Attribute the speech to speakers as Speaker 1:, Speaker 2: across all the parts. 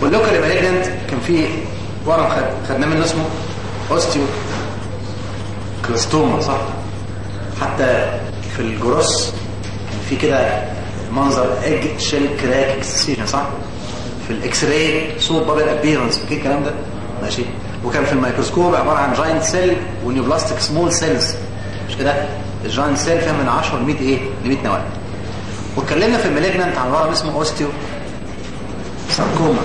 Speaker 1: واللوكال مالجنانت كان في ورم خد- خدناه منه اسمه اوستيو كلاستوما صح حتى في الجروس كان في كده منظر ايج شيل كراك اكسسيشن صح في الاكس راي صوت بابل ابيرنس فاكر الكلام ده ماشي وكان في الميكروسكوب عباره عن جاينت سيل ونيوبلاستيك سمول سيلز مش كده الجاينت سيل فيها من 10 ل 100 ايه ل 100 نواه واتكلمنا في المالجنانت عن ورم اسمه اوستيو ساركوما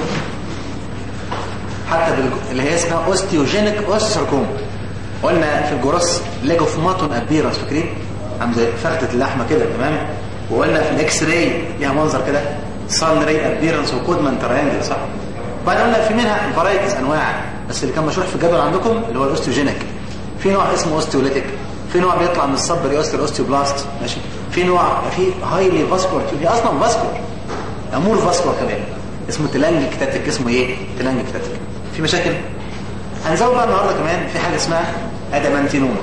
Speaker 1: حتى بالج... اللي هي اسمها اوستيوجينيك اوستيوساركوما قلنا في الجروس ليجوفماتون ابيرنس فاكرين عامل زي فخده اللحمه كده تمام وقلنا في الاكس راي ليها منظر كده سان راي ابيرنس وكودمان تريانجل صح بعد قلنا في منها فرايتيز انواع بس اللي كان مشروح في الجدول عندكم اللي هو الاوستيوجينيك في نوع اسمه اوستيوليتيك في نوع بيطلع من الصب ريوستر اوستيوبلاست ماشي في نوع في هايلي فاسكولار هي اصلا فاسكولار امور فاسكولار كمان اسمه تلانج كتاتيك اسمه ايه تلانج كتاتيك في مشاكل هنزود بقى النهارده كمان في حاجه اسمها ادامانتينوما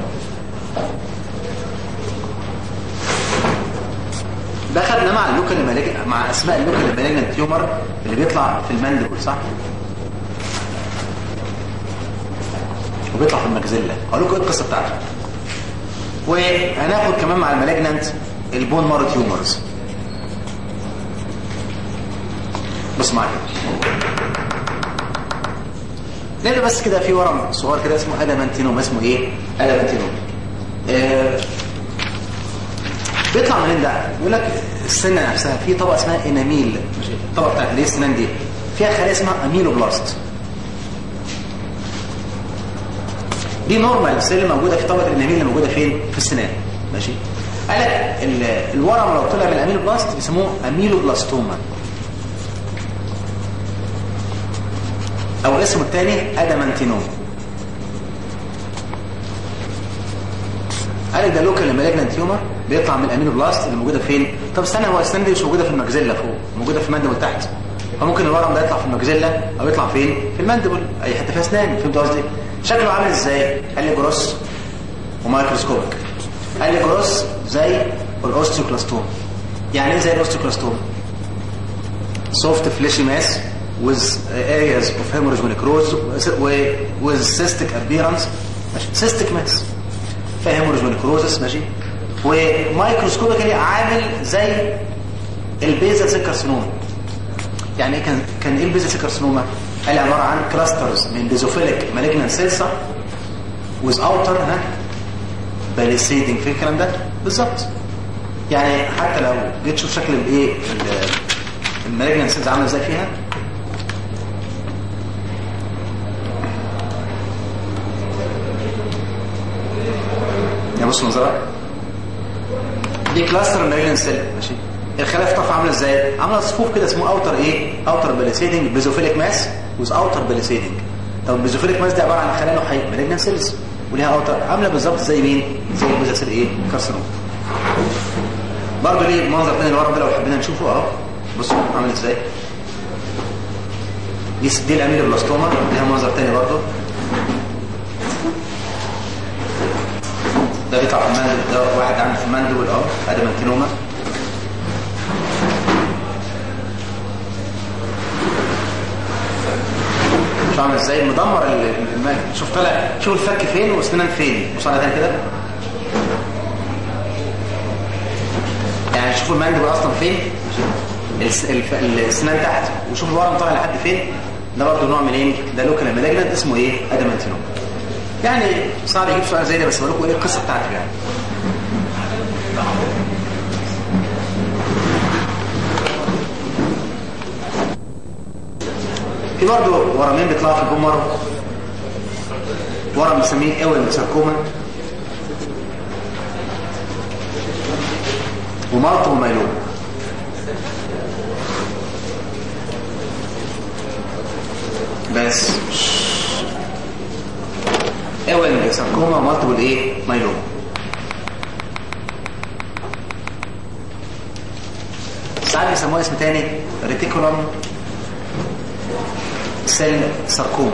Speaker 1: ده خدنا مع اللوكال مالج مع اسماء اللوكال مالجنت تيومر اللي بيطلع في الماندبل صح وبيطلع في المجزله هقول لكم ايه القصه بتاعته وهناخد كمان مع المالجنت البون مارو تيومرز بص معايا نبدا بس كده في ورم صغير كده اسمه ادامانتينوم اسمه ايه ادامانتينوم آه بيطلع منين ده يقول لك السنه نفسها في طبقه اسمها اناميل ماشي الطبقه بتاعت ليه السنان دي فيها خلايا اسمها اميلوبلاست دي نورمال سيل موجوده في طبقه الاناميل اللي موجوده فين في السنان ماشي قال لك ال- الورم لو طلع من الاميلوبلاست بيسموه اميلوبلاستوما او اسمه الثاني ادامانتينوم قال لك ده لوكال مالجنانت تيومر بيطلع من الامينوبلاست اللي موجوده فين طب استنى هو السنان دي مش موجوده في المجزله فوق موجوده في المندبل تحت فممكن الورم ده يطلع في المجزله او يطلع فين في المندبل اي حته فيها اسنان فهمت قصدي شكله عامل ازاي قال لي جروس ومايكروسكوبيك قال لي جروس زي الاوستيوكلاستوم يعني ايه زي الاوستيوكلاستوم soft fleshy mass with areas of hemorrhage ونكروز with cystic appearance ماشي cystic mass فيها hemorrhage ونكروزس ماشي ومايكروسكوبيكالي عامل زي البيزل سيل كارسينوما يعني ايه كان كان ايه البيزل سيل كارسينوما قال عباره عن كلاسترز من بيزوفيليك مالجنان سيلسا with outer ها باليسيدنج في الكلام ده بالظبط يعني حتى لو جيت تشوف شكل الايه المالجنان سيلز عامله ازاي فيها يا بص منظرها دي كلاستر مالجنان سيل ماشي الخلايا في طرف عامله ازاي عامله صفوف كده اسمه اوتر ايه اوتر باليسيدنج بيزوفيليك ماس وز اوتر باليسيدنج طب البيزوفيليك ماس دي عباره عن خلايا نوعين مالجنان سيلز وليها اوتر عامله بالظبط زي مين زي البيزا سيل ايه كارسينوم برضه ليه منظر تاني لورا ده لو حبينا نشوفه اهو بصوا عامل ازاي دي دي الاميلوبلاستوما ليها منظر تاني برضه ده بيطلع في المندل ده واحد عامل في المندل اهو ادامانتينوما شوف عامل ازاي مدمر ال- المال شوف طالع شوف الفك فين واسنان فين بص على تاني كده يعني شوفوا المندل اصلا فين الس- الف- الاسنان تحت وشوف الورم طالع لحد فين ده برضه نوع من ايه ده لوكال مالجنت اسمه ايه ادامانتينوم يعني صعب يجيب سؤال زي ده بس بقول لكم ايه القصه بتاعته يعني في برضه ورمين بيطلعوا في الجمر ورم بنسميه اول ساركوما ومالطو وميلوم بس اول ساركوما ومالطو والايه ميلوم ساعات بيسموها اسم تاني ريتيكولوم سيل ساركوما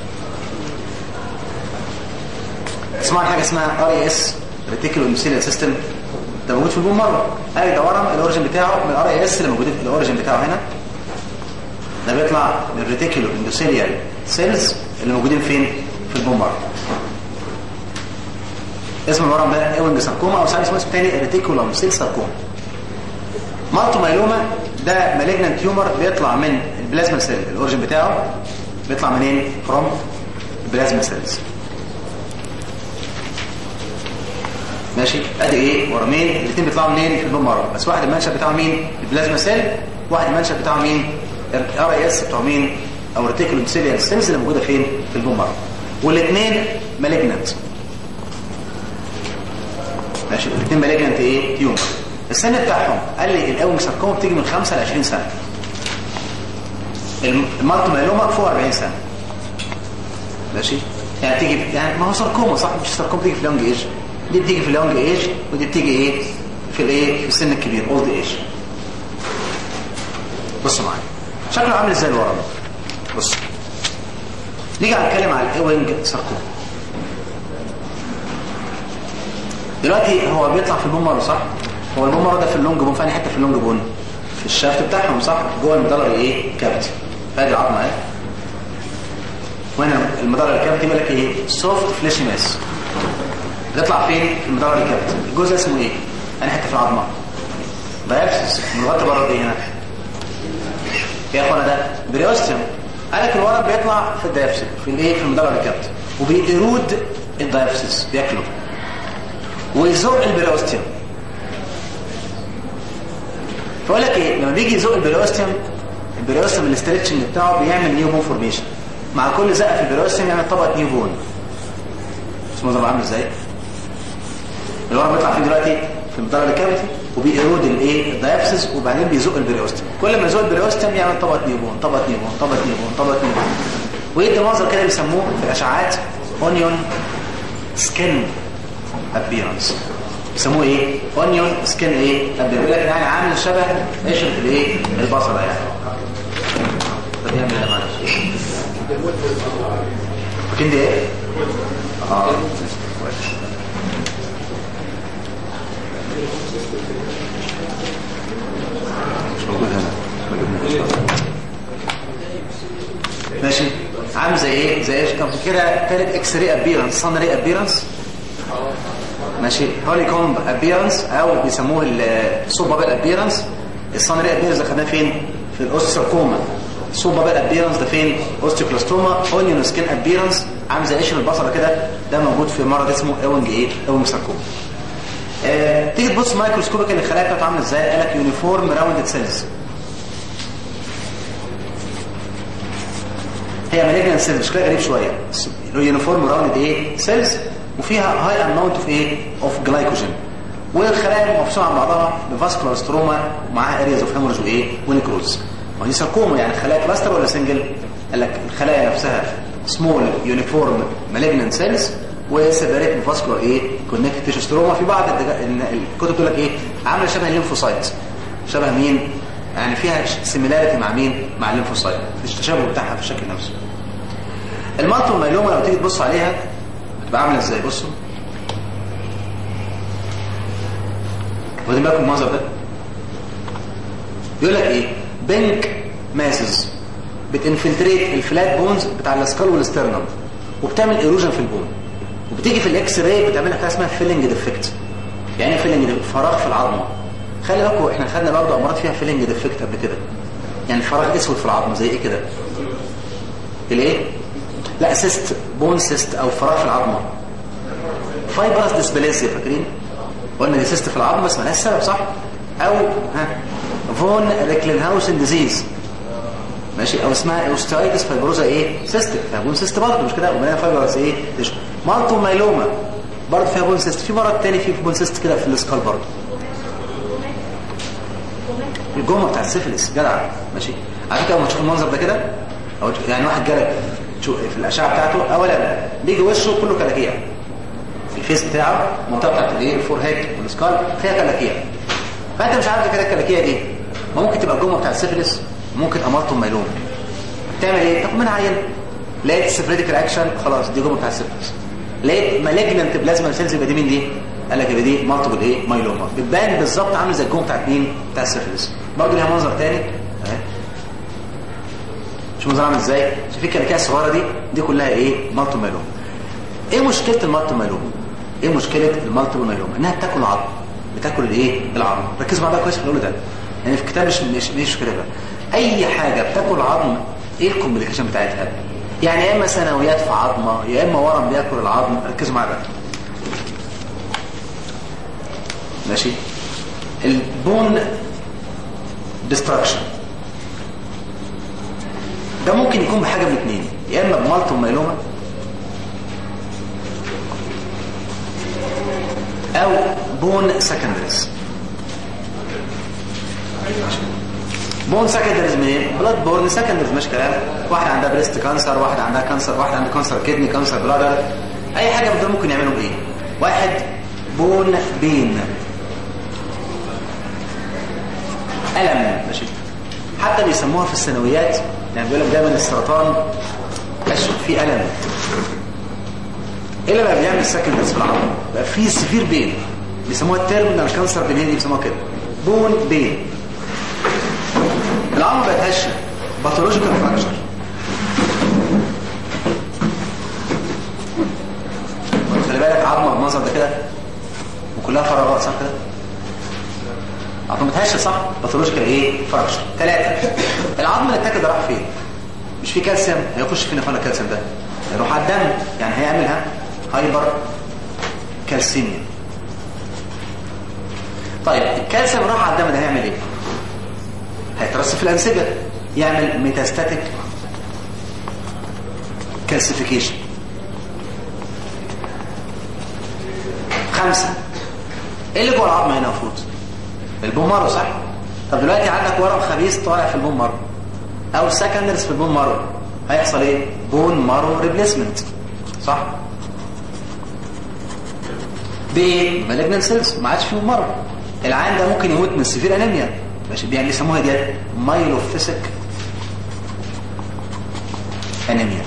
Speaker 1: اسمها حاجه اسمها ار اي اس ريتيكولو امسيليال سيستم ده موجود في البون مره قال ده ورم الاوريجن بتاعه من الار اي اس اللي موجود في الاوريجن بتاعه هنا ده بيطلع من الريتيكولو اندوثيليال سيلز اللي موجودين فين في البومر اسم الورم ده ايوينج ساركوما او ساعات اسمه اسم تاني ريتيكولوم سيل ساركوما مالتو مايلوما ده مالجنان تيومر بيطلع من البلازما سيل الاوريجن بتاعه بيطلع منين فروم البلازما سيلز ماشي ادي ايه ورمين الاثنين بيطلعوا منين في البون مارو بس واحد المنشأ بتاعه مين البلازما سيل واحد المنشأ بتاعه مين ار اي اس بتاعه مين او ريتيكولوم سيليال سيلز اللي موجوده فين في البون مارو والاثنين مالجنانت ماشي الاثنين مالجنانت ايه تيومر السن بتاعهم قال لي الاوينج ساركوما بتيجي من 5 ل 20 سنه المالتو مايلوما فوق 40 سنه ماشي يعني تيجي يعني ما هو ساركوما صح مش ساركوما بتيجي في اللونج ايج دي بتيجي في اللونج ايج ودي بتيجي ايه في الايه في السن الكبير اولد ايج بصوا معايا شكله عامل ازاي الورم بص نيجي نتكلم على الاوينج ساركوما دلوقتي هو بيطلع في البومر صح هو البومر ده في اللونج بون فاني حته في اللونج بون في الشافت بتاعهم صح جوه المدرج ايه كابت ادي العظمه اهي وهنا المدرج الكابت يقول لك ايه سوفت فليش ماس بتطلع فين في المدرج الكابت الجزء اسمه ايه انا حته في العظمه بايبسس مغطي بره ايه هنا يا اخوانا ده بريوستيوم قال لك الورم بيطلع في الدايفسس في الايه في المدرج الكابت وبيرود الدايفسس بياكله ويزق البريوستيوم فاقول لك ايه لما بيجي يزق البريوستيوم البريوستيوم الاسترتشنج بتاعه بيعمل نيو بون فورميشن مع كل زقه في البريوستيوم يعمل طبقه نيو بون اسمه ده عامل ازاي الورم بيطلع فيه دلوقتي في المدرج الكافيتي وبيرود الايه الدايفسس وبعدين بيزق البريوستيوم كل ما يزق البريوستيوم يعمل طبقه نيو بون طبقه نيو بون طبقه نيو بون طبقه نيو بون ويدي منظر كده بيسموه في الاشعاعات اونيون سكين ابيرنس بيسموه ايه اونيون سكين ايه ابيرنس يعني عامل شبه قشره الايه البصله يعني طب يعمل ايه معلش فاكرين دي ايه اه مش موجود هنا ماشي عامل زي ايه زي ايش كان كده تالت اكس ري ابيرنس صن ري ابيرنس ماشي هولي كومب ابيرنس او بيسموه السوب بابل ابيرنس الصن ري ابيرنس ده خدناه فين في الاوستيوكوما السوب بابل ابيرنس ده فين اوستيوكلاستوما اونيون سكين ابيرنس عامل زي قشر البصره كده ده موجود في مرض اسمه ايونج ايه ايونج ساركوما آه، تيجي تبص مايكروسكوبيك الخلايا بتاعته عامله ازاي قال لك يونيفورم راوندد سيلز هي مالجنان سيلز شكلها غريب شويه يونيفورم راوندد ايه سيلز وفيها هاي اماونت اوف ايه اوف جلايكوجين والخلايا مفصوله عن بعضها بفاسكولار ستروما ومعاها ارياز اوف هيموريج وايه ونيكروز ما هي ساركوما يعني خلايا كلاستر ولا سنجل قال لك الخلايا نفسها سمول يونيفورم مالجنان سيلز وسيبريت بفاسكولار ايه كونكتد تيشو ستروما في بعض الدجا... الكتب تقول لك ايه عامله شبه الليمفوسايت شبه مين يعني فيها سيميلاريتي مع مين مع الليمفوسايت التشابه بتاعها في الشكل نفسه المالتو مايلوما لو تيجي تبص عليها بتبقى عامله ازاي بصوا واخدين بالكم المنظر ده يقول لك ايه بينك ماسز بتنفلتريت الفلات بونز بتاع الاسكال والاسترنم وبتعمل ايروجن في البون وبتيجي في الاكس راي بتعمل لك حاجه اسمها فيلنج ديفكت يعني ايه فيلنج ديفكت فراغ في العظمه خلي بالكم احنا خدنا برضه امراض فيها فيلنج ديفكت قبل كده يعني فراغ اسود في العظمه زي ايه كده الايه لا سيست بون سيست او فراغ في العظمه فايبرس ديسبليسيا فاكرين قلنا دي سيست في العظمه بس مالهاش سبب صح او ها فون ريكلينهاوسن ديزيز ماشي او اسمها اوستايتس فايبروزا ايه سيست فيها بون سيست برضه مش كده ومليانه فايبرس ايه تشو مالتو مايلوما برضه فيها بون سيست في مرض تاني فيه بون سيست كده في السكال برضه الجمعه بتاع السيفلس جدع ماشي على فكره لما تشوف المنظر ده كده او يعني واحد جالك في الاشعه بتاعته اولا بيجي وشه كله كلاكيع الفيس بتاعه المنطقه بتاعت الايه الفور هيد والسكال فيها كلاكيع فانت مش عارف كده الكلاكيع دي ممكن تبقى الجمعه بتاع السيفلس ممكن امارته ميلوم تعمل ايه تاخد منها عين لقيت سيفريتك رياكشن خلاص دي جمعه بتاع السيفلس لقيت مالجننت بلازما سيلز يبقى دي مين دي قال لك يبقى دي مالتيبل ايه مايلوما بتبان بالظبط عامل زي الجمعه بتاعت مين بتاع السيفلس برضه ليها منظر تاني اهي شوف المنظر عامل ازاي شايفين الكلاكيع الصغيره دي دي كلها ايه مالتو مايلوما ايه مشكله المالتو مايلوما ايه مشكله المالتو مايلوما انها بتاكل عظم بتاكل الايه العظم ركزوا معايا بقى كويس في اللي ده يعني في الكتاب مش مش مش كده بقى اي حاجه بتاكل عظم ايه الكومبليكيشن بتاعتها يعني يا اما ثانويات في عظمه يا اما ورم بياكل العظم ركزوا معايا بقى ماشي البون ديستراكشن ده ممكن يكون بحاجه من اثنين يا اما بمالتو مايلوما او بون سكندريز بون سكندريز منين بلاد بورن سكندريز مش كلام واحد عندها بريست كانسر واحد عندها كانسر واحد عندها كانسر كدني كانسر بلادر اي حاجه من دول ممكن يعملوا بايه واحد بون بين الم ماشي حتى بيسموها في الثانويات يعني بيقول لك دايما السرطان اشوف فيه الم ايه اللي بقى بيعمل سكندريز في العظم بقى فيه سيفير بين بيسموها التيرمينال كانسر بين بيسموها كده بون بين العظم بقت هشه باثولوجيكال فراكشر خلي بالك عظمه بالمنظر ده كده وكلها فراغات صح كده عظمه متهشه صح باثولوجيكال ايه فراكشر ثلاثه العظم اللي اتاكل ده راح فين مش في كالسيوم هيخش فينا فين الكالسيوم ده هيروح على الدم يعني هيعملها هايبر كالسيميا طيب الكالسيوم راح على الدم ده هيعمل ايه هيترسب في الانسجه يعمل ميتاستاتيك كالسيفيكيشن خمسة ايه اللي جوه العظم هنا المفروض البون مارو صح طب دلوقتي عندك ورم خبيث طالع في البون مارو او سكندرز في البون مارو هيحصل ايه بون مارو ريبليسمنت صح بايه مالجنال سيلز ما عادش فيه بون مارو العيان ده ممكن يموت من سيفير انيميا ماشي يعني بيسموها دي مايلوفيسك انيميا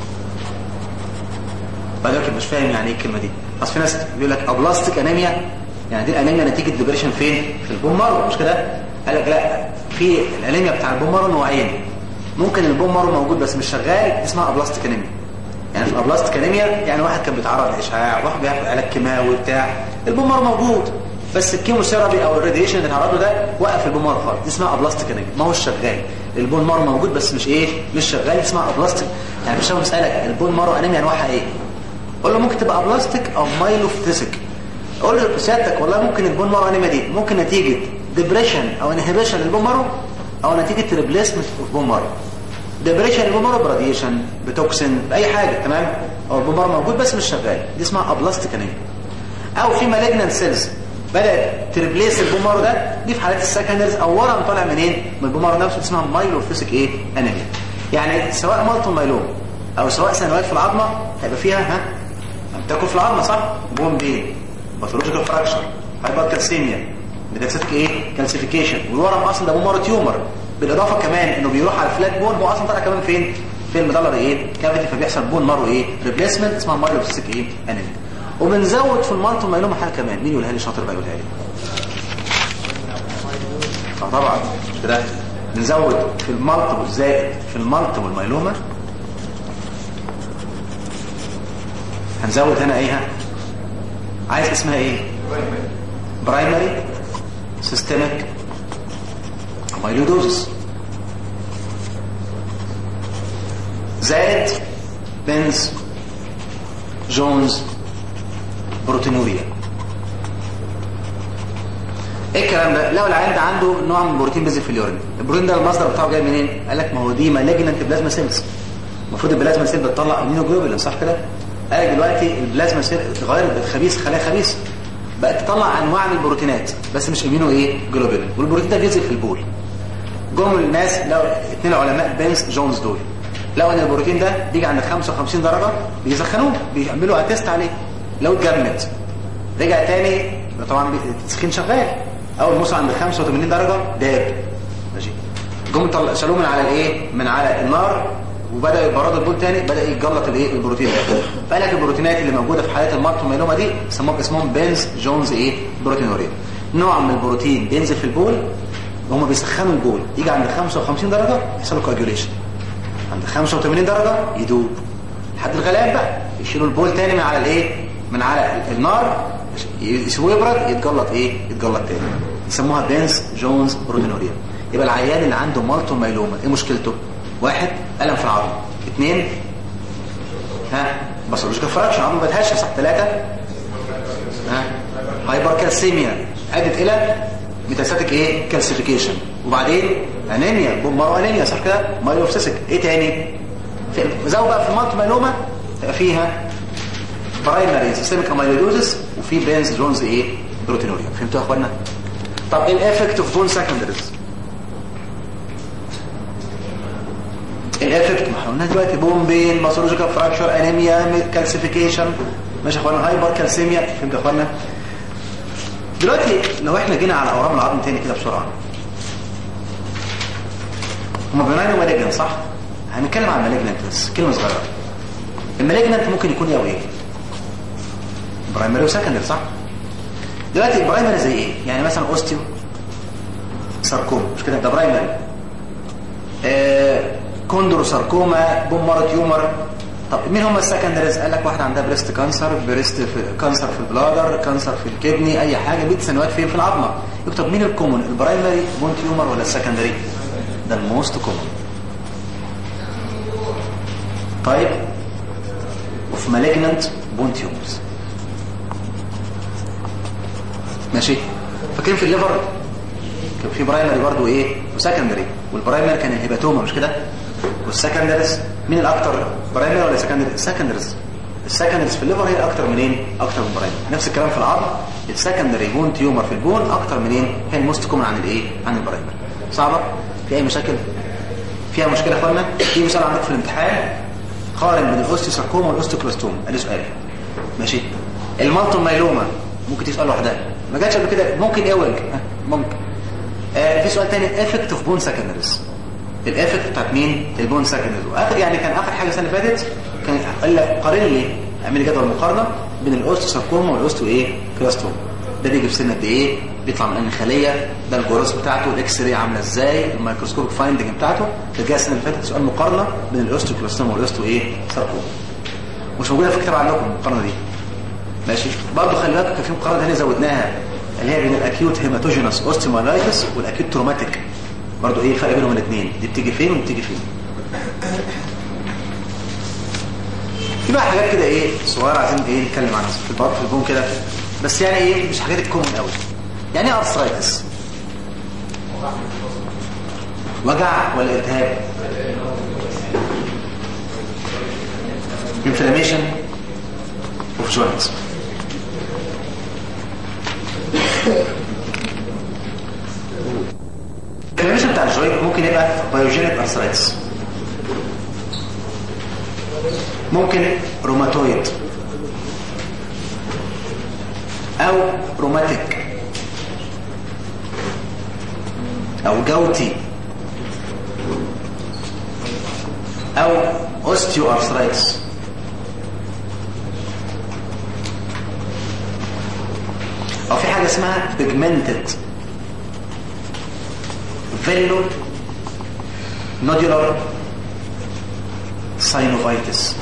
Speaker 1: بالك مش فاهم يعني ايه الكلمه دي اصل في ناس بيقول لك ابلاستيك انيميا يعني دي الانيميا نتيجه ديبريشن فين في البون مارو مش كده قال لك لا في الانيميا بتاع البون مارو نوعين ممكن البون مارو موجود بس مش شغال اسمها ابلاستيك انيميا يعني في الابلاستيك انيميا يعني واحد كان بيتعرض لاشعاع واحد بياخد علاج كيماوي بتاع البون مارو موجود بس الكيموثيرابي او الراديشن اللي اتعرض له ده وقف البون مارو خالص دي اسمها ابلاستيك انيميا ما هوش شغال البون مارو موجود بس مش ايه مش شغال اسمها ابلاستيك يعني مش هو بيسالك البون مارو انيميا انواعها ايه قول له ممكن تبقى ابلاستيك او مايلوفيسيك قول له سيادتك والله ممكن البون مارو انيميا دي ممكن نتيجه ديبريشن او انهبيشن للبون مارو او نتيجه ريبليسمنت اوف بون مارو ديبريشن البون مارو براديشن بتوكسين باي حاجه تمام او البون مارو موجود بس مش شغال دي اسمها ابلاستيك انيميا او في مالجنان سيلز بدات تريبليس البون مارو ده دي في حالات السكندرز او ورم طالع منين من البون مارو نفسه اسمها مايلوفيسيك ايه انيميا يعني سواء مالتو مايلوم او سواء سنوات في العظمه هيبقى فيها ها بتاكل في العظمه صح بون بين باثولوجيكال فراكشر هايبر كالسيميا ميتاستاتيك ايه كالسيفيكيشن والورم اصلا ده بون مارو تيومر بالاضافه كمان انه بيروح على الفلات بون هو اصلا طالع كمان فين في المدلر ايه كافيتي فبيحصل بون مارو ايه ريبليسمنت اسمها مايلوفيسيك ايه انيميا وبنزود في المالتو مايلوما حاجه كمان مين يقولها لي شاطر بقى يقولها لي اه طبعا مش كده نزود في المالتو زائد في المالتو والمايلوما هنزود هنا ايه ها عايز اسمها ايه برايمري سيستميك مايلودوزس زائد بنز جونز بروتينوريا ايه الكلام ده لو العيان ده عنده نوع من البروتين بيزل في اليورين البروتين ده المصدر بتاعه جاي منين قال لك ما هو دي مالجننت بلازما سيلز المفروض البلازما سيل بتطلع امينوجلوبولين صح كده قال لك دلوقتي البلازما سيل اتغيرت بقت خبيث خلايا خبيث بقت تطلع انواع من البروتينات بس مش امينو ايه جلوبولين والبروتين ده بينزل في البول جم الناس لو اثنين علماء بينس جونز دول لو ان البروتين ده بيجي عند 55 درجه بيسخنوه بيعملوا تيست عليه لو اتجمد رجع تاني طبعا التسخين شغال اول ما وصل عند 85 درجه داب ماشي جم طلع شالوه من على الايه من على النار وبدا يبرد البول تاني بدا يتجلط الايه البروتين ده فقال لك البروتينات اللي موجوده في حالات المالتوميلوما دي سموهم اسمهم بنز جونز ايه بروتينوريا نوع من البروتين بينزل في البول وهم بيسخنوا البول يجي عند 55 درجه يحصل له كواجوليشن عند 85 درجة يدوب لحد الغليان بقى يشيلوا البول تاني من على الايه من على النار يسيبوه يبرد يتجلط ايه يتجلط تاني يسموها بينز جونز بروتينوريا يبقى العيان اللي عنده مالتو مايلوما ايه مشكلته واحد الم في العظم اثنين ها باثولوجيكال فراكشن عظمه بتهشش صح ثلاثه ها هايبر كالسيميا ادت الى ميتاستاتيك ايه كالسيفيكيشن وبعدين انيميا بومبارو انيميا صح كده مايلوفسيسك ايه تاني زود بقى في المالتو مايلوما تبقى فيها برايمري سيستميك اميلويدوزس وفي بينز جونز ايه بروتينوريا فهمتوا يا اخوانا طب ايه الافكت اوف بون سكندريز الافكت ما احنا قلنا دلوقتي بون بين باثولوجيكال فراكشر انيميا كالسيفيكيشن ماشي يا اخوانا هايبر كالسيميا فهمتوا يا اخوانا دلوقتي لو احنا جينا على اورام العظم تاني كده بسرعه هما بناين ومالجنت صح هنتكلم عن مالجنت بس كلمه صغيره المالجنت ممكن يكون ايه وايه برايمري وسكندري صح دلوقتي البرايمري زي ايه يعني مثلا اوستيو ساركوما مش كده ده برايمري آه كوندرو ساركوما بومارو تيومر طب مين هم السكندريز قال لك واحده عندها بريست كانسر بريست في كانسر في البلادر كانسر في الكدني اي حاجه بيت سنوات فين في العظمه يكتب مين الكومون البرايمري بون تيومر ولا السكندري ده الموست كومون طيب وفي مالجننت بون تيومرز ماشي فاكرين في الليفر كان في برايمري برضو ايه وسكندري والبرايمري كان الهيباتوما مش كده والسكندريز مين الاكتر برايمري ولا سكندري السكندريز السكندريز في الليفر هي اكتر منين اكتر من برايمري نفس الكلام في العظم السكندري بون تيومر في البون اكتر منين هي الموست كومن عن الايه عن البرايمري صعبه في اي مشاكل فيها مشكله يا اخوانا في مثال عندك في الامتحان قارن بين الاوستيوساركوما والاوستيوكلاستوما ادي سؤال ماشي المالتو مايلوما ممكن تسال لوحدها ما جاتش قبل كده ممكن ايه وجه ممكن آه في سؤال تاني افكت اوف بون سكندريز الافكت بتاعت مين البون سكندريز واخر يعني كان اخر حاجه السنه اللي فاتت كان قال لك قارن لي اعمل لي جدول مقارنه بين الاوستيوساركوما والاوستيو ايه كلاستوما ده بيجي في سن قد ايه بيطلع من انهي خليه ده الجروس بتاعته الاكس راي عامله ازاي الميكروسكوب فايندنج بتاعته كانت جايه السنه اللي فاتت سؤال مقارنه بين الاوستيوكلاستوما والاوستيو ايه ساركوما مش موجوده في الكتاب عندكم المقارنه دي ماشي برضه خلي بالك كان في مقارنه ثانيه زودناها اللي هي بين الاكيوت هيماتوجينوس اوستيومالايتس والاكيوت تروماتيك برضه ايه الفرق بينهم الاثنين دي بتيجي فين وبتيجي فين في بقى حاجات كده ايه صغيره عايزين ايه نتكلم عنها في البطن في البون كده بس يعني ايه مش حاجات الكومن قوي يعني ايه ارثرايتس وجع ولا التهاب inflammation of joints الانفلاميشن بتاع الجوينت ممكن يبقى بايوجينيك ارثرايتس ممكن روماتويد او روماتيك او جوتي او اوستيو ارثرايتس او في حاجه اسمها بيجمنتد فيلو نودولار ساينوفايتس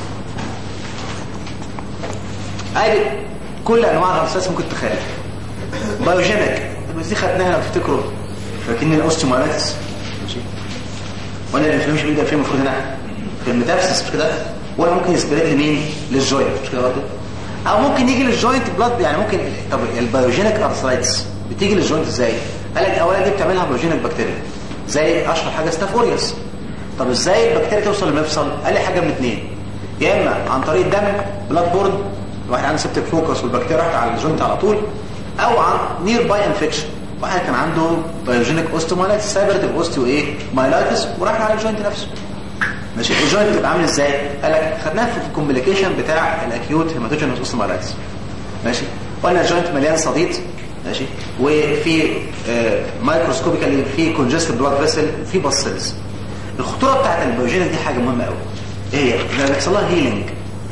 Speaker 1: ادي كل انواع الارثرايتس ممكن تخيل بايوجينيك بس دي خدناها لو تفتكروا فاكرين الاوستيومايتس ماشي ولا الانفلاميشن بيبدا فين المفروض هنا في الميتافيسيس مش كده ولا ممكن يسبريد لمين للجوينت مش كده برضه او ممكن يجي للجوينت بلاد يعني ممكن طب البايوجينيك ارثرايتس بتيجي للجوينت ازاي قال لك اولا دي بتعملها بايوجينيك بكتيريا زي اشهر حاجه ستاف اوريوس طب ازاي البكتيريا توصل للمفصل قال لي حاجه من اثنين يا اما عن طريق الدم بلاد بورن واحد عنده سبتك فوكس والبكتيريا راحت على الجوينت على طول او عن نير باي انفكشن واحد كان عنده بايوجينيك اوستومايلايتس سايبرتيف اوستيو ايه مايلايتس وراح على الجوينت نفسه ماشي الجوينت بتبقى عامل ازاي قال لك خدناها في الكومبليكيشن بتاع الاكيوت هيماتوجينوس اوستومايلايتس ماشي قلنا الجوينت مليان صديد ماشي وفي آه مايكروسكوبيكالي في كونجستد بلاد فيسل في باسلز الخطوره بتاعت البيوجينيك دي حاجه مهمه قوي ايه هي ان بيحصل لها هيلينج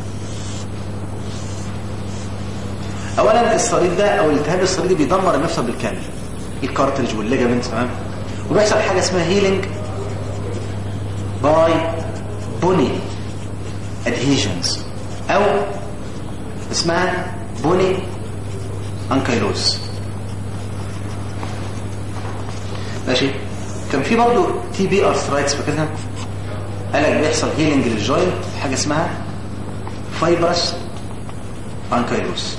Speaker 1: اولا الصليب ده او الالتهاب الصليبي بيدمر المفصل بالكامل الكارتريج والليجامنت تمام وبيحصل حاجه اسمها هيلينج باي بوني ادهيجنز او اسمها بوني انكيلوز ماشي كان في برضه تي بي ارثرايتس فاكرها قال لك بيحصل هيلينج للجوينت حاجه اسمها فايبرس انكيلوز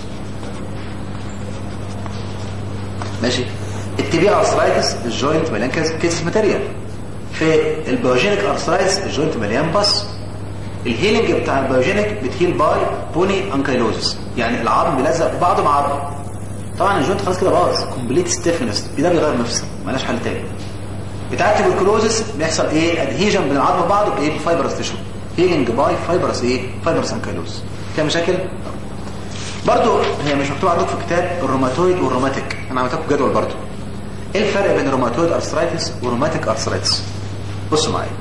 Speaker 1: ماشي التي بي ارثرايتس الجوينت مليان كيس ماتيريال في البيوجينيك ارثرايتس الجوينت مليان بس الهيلينج بتاع البيوجينيك بتهيل باي بوني انكيلوزس يعني العظم بيلزق بعضه مع بعضه طبعا الجوينت خلاص كده باظ كومبليت ستيفنس ده بيغير نفسه مالهاش حل تاني بتاع التبركلوزس بيحصل ايه ادهيجن بين العظم وبعضه بايه بفايبرس تيشو هيلينج باي فايبرس ايه فايبرس انكيلوز فيها مشاكل برضو هي مش مكتوب عندكم في الكتاب الروماتويد والروماتيك انا عملت لكم جدول برضو ايه الفرق بين الروماتويد ارثرايتس والروماتيك ارثرايتس بصوا معايا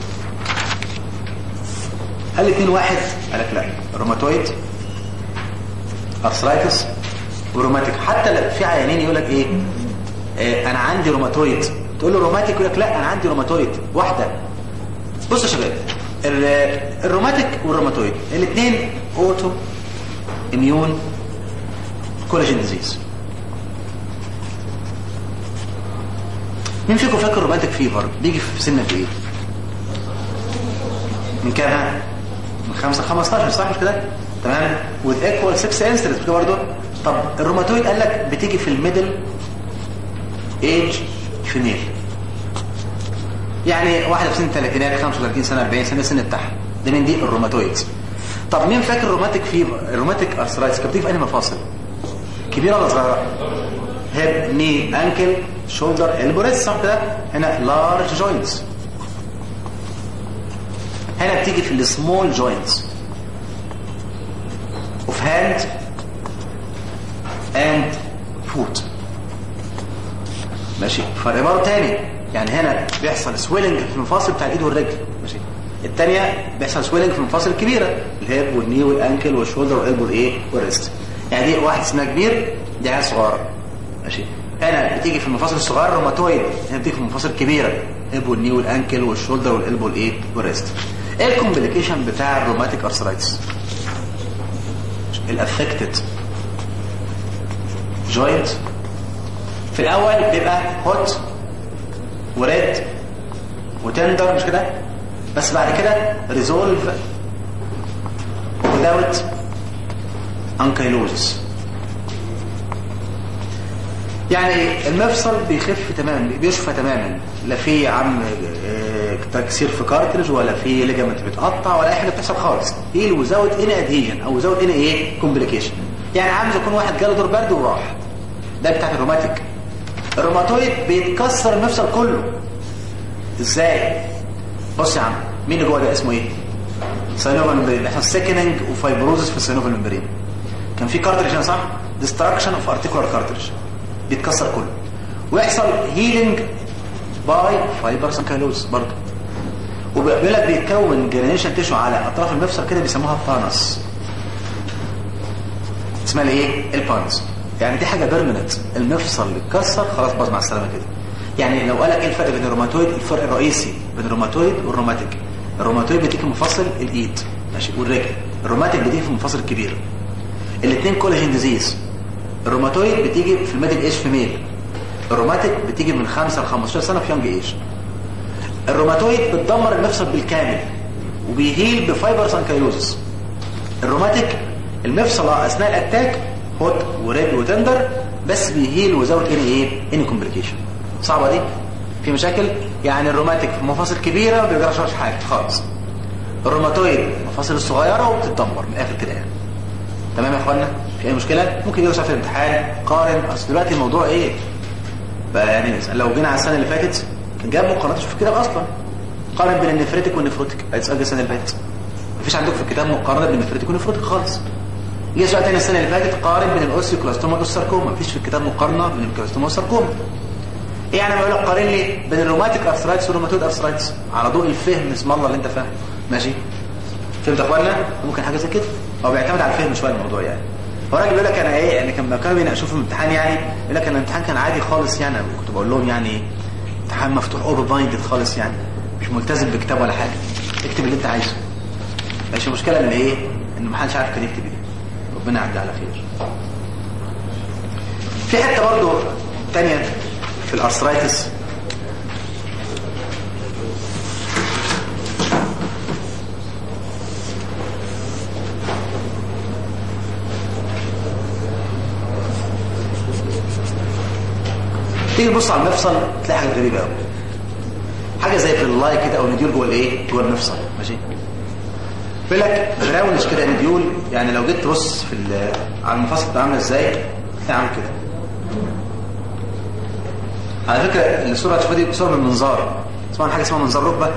Speaker 1: هل الاثنين واحد قال لك لا الروماتويد ارثرايتس وروماتيك حتى لو في عيانين يقول لك ايه آه انا عندي روماتويد تقول له روماتيك يقول لك لا انا عندي روماتويد واحده بصوا يا شباب الروماتيك والروماتويد الاثنين اوتو اميون كولاجين ديزيز مين فيكم فاكر روماتيك فيفر بيجي في سن في ايه من كام من 5 ل 15 صح مش كده تمام with equal 6 incidence كده برضه طب الروماتويد قال لك بتيجي في الميدل ايج فيميل يعني واحده في سن الثلاثينات 35 سنه 40 سنه السن بتاعها ده من دي الروماتويد طب مين فاكر الروماتيك فيفر الروماتيك ارثرايتس كانت بتيجي في انهي مفاصل كبيره ولا صغيره هيب ني انكل شولدر البو ريست صح كده هنا لارج جوينتس هنا بتيجي في السمول جوينتس اوف هاند اند فوت ماشي فرق برضه تاني يعني هنا بيحصل سويلنج في المفاصل بتاع الايد والرجل ماشي الثانيه بيحصل سويلنج في المفاصل الكبيره الهيب والني والانكل والشولدر والقلب والايه والريست يعني دي واحد سنها كبير دي عيال صغيره ماشي هنا بتيجي في المفاصل الصغيره روماتويد هنا بتيجي في المفاصل الكبيره الهيب والني والانكل والشولدر والقلب والايه والريست ايه الكومبليكيشن بتاع الروماتيك ارثرايتس الافكتد جوينت في الاول بيبقى هوت وريد وتندر مش كده بس بعد كده ريزولف without ankylosis يعني المفصل بيخف تماما بيشفى تماما لا في عم تكسير في كارترج ولا في ليجامنت بيتقطع ولا اي حاجه بتحصل خالص هيل وزاوت ان ادهيجن او وزاوت ان ايه كومبليكيشن يعني عامل يكون واحد جاله دور برد وراح ده بتاعت الروماتيك الروماتويد بيتكسر المفصل كله ازاي بص يا عم مين اللي جوه ده اسمه ايه سينوفال ممبرين احنا سيكننج وفايبروزس في السينوفال ممبرين كان في كارتريج هنا صح ديستراكشن اوف ارتيكولار كارتريج بيتكسر كله ويحصل هيلينج باي فايبرز انكيلوز برضه وبيقول لك بيتكون جرانيشن تيشو على اطراف المفصل كده بيسموها بانس اسمها الايه البانس يعني دي حاجه بيرمننت المفصل اتكسر خلاص باظ مع السلامه كده يعني لو قال لك ايه الفرق بين الروماتويد الفرق الرئيسي بين الروماتويد والروماتيك الروماتويد بتيجي في مفاصل الايد ماشي والرجل الروماتيك بتيجي في المفاصل الكبيره الاثنين كولاجين ديزيز الروماتويد بتيجي في الميدل ايج فيميل الروماتيك بتيجي من 5 ل 15 سنه في يونج ايج الروماتويد بتدمر المفصل بالكامل وبيهيل بفايبرز انكيلوزس الروماتيك المفصل اثناء الاتاك هوت وريد وتندر بس بيهيل وزاوت ان ايه ان كومبليكيشن صعبه دي في مشاكل يعني الروماتيك في مفاصل كبيره ما بيجراش حاجه خالص الروماتويد المفاصل الصغيره وبتتدمر من الاخر كده يعني تمام يا اخوانا في اي مشكله ممكن يوصل في الامتحان قارن اصل دلوقتي الموضوع ايه بقى يعني لو جينا على السنه اللي فاتت كان جاب مقارنات شوف الكتاب اصلا قارن بين النفريتك والنفروتك هيتسال السنه اللي فاتت مفيش عندكم في الكتاب مقارنه بين النفريتك والنفروتك خالص جه سؤال تاني السنه اللي فاتت قارن بين الاوسيوكلاستوما والساركوما مفيش في الكتاب مقارنه بين الكلاستوما والساركوما ايه يعني بقول لك قارن لي بين الروماتيك ارثرايتس والروماتويد ارثرايتس على ضوء الفهم اسم الله اللي انت فاهم ماشي فهمت يا اخوانا ممكن حاجه زي كده هو بيعتمد على الفهم شويه الموضوع يعني هو راجل بيقول لك انا ايه يعني كان كانوا بيناقشوه في الامتحان يعني يقول لك انا الامتحان كان عادي خالص يعني كنت بقول لهم يعني امتحان مفتوح اوبن مايندد خالص يعني مش ملتزم بكتاب ولا حاجه اكتب اللي انت عايزه ماشي المشكله ان ايه ان محدش عارف كان يكتب ايه ربنا يعدي على خير في حته برضو تانية في الارثرايتس تيجي تبص على المفصل تلاقي حاجه غريبه قوي حاجه زي في اللاي كده او نديول جوه الايه جوه المفصل ماشي بيقول لك براونش كده نديول يعني لو جيت تبص في ال- على المفاصل بتبقى عامله ازاي تلاقي عامل كده على فكره الصوره اللي هتشوفها دي صوره من منظار اسمها حاجه اسمها منظار ركبه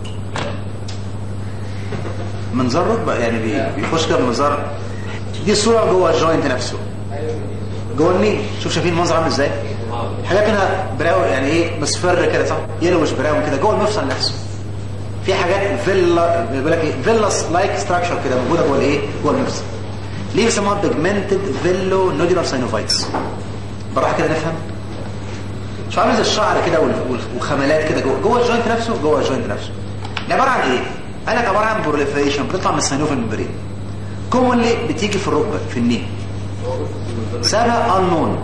Speaker 1: منظار ركبه يعني بي- بيخش كده بمنظار دي صوره جوه الجوينت نفسه جوه النيل شوف شايفين المنظر عامل ازاي حاجات منها براون يعني ايه مصفر كده صح يلوش براون كده جوه المفصل نفسه في حاجات فيلا بيقول لك ايه فيلاس لايك ستراكشر كده موجوده جوه الايه جوه المفصل ليه بيسموها بيجمنتد فيلو نودولار ساينوفايتس براحه كده نفهم شو عامل زي الشعر كده وال- وال- وخملات كده جوه جوه الجوينت نفسه جوه الجوينت نفسه دي عباره عن ايه قال لك عباره عن بروليفريشن بتطلع من الساينوفال ممبرين كومونلي بتيجي في الركبه في النيه سببها unknown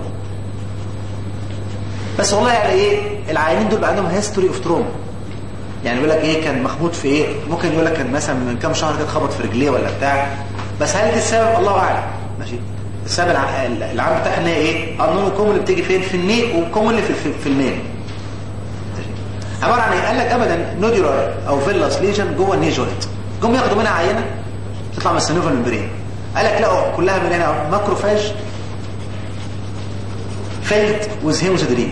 Speaker 1: بس والله يعني ايه العيانين دول بقى عندهم هيستوري اوف تروما يعني بيقول لك ايه كان مخبوط في ايه ممكن يقول لك كان مثلا من كام شهر كده خبط في رجليه ولا بتاع بس هل دي السبب الله اعلم ماشي السبب الع- العام بتاعها ان هي ايه unknown كومون اللي بتيجي فين في الني وكومون اللي في في, في المين ماشي. عباره عن ايه قال لك ابدا نودولار او فيلاس ليجن جوه الني جوينت جم ياخدوا منها عينه تطلع من السنوفا الممبرين قال لك لقوا كلها من هنا ماكروفاج filled with هيموسيدرين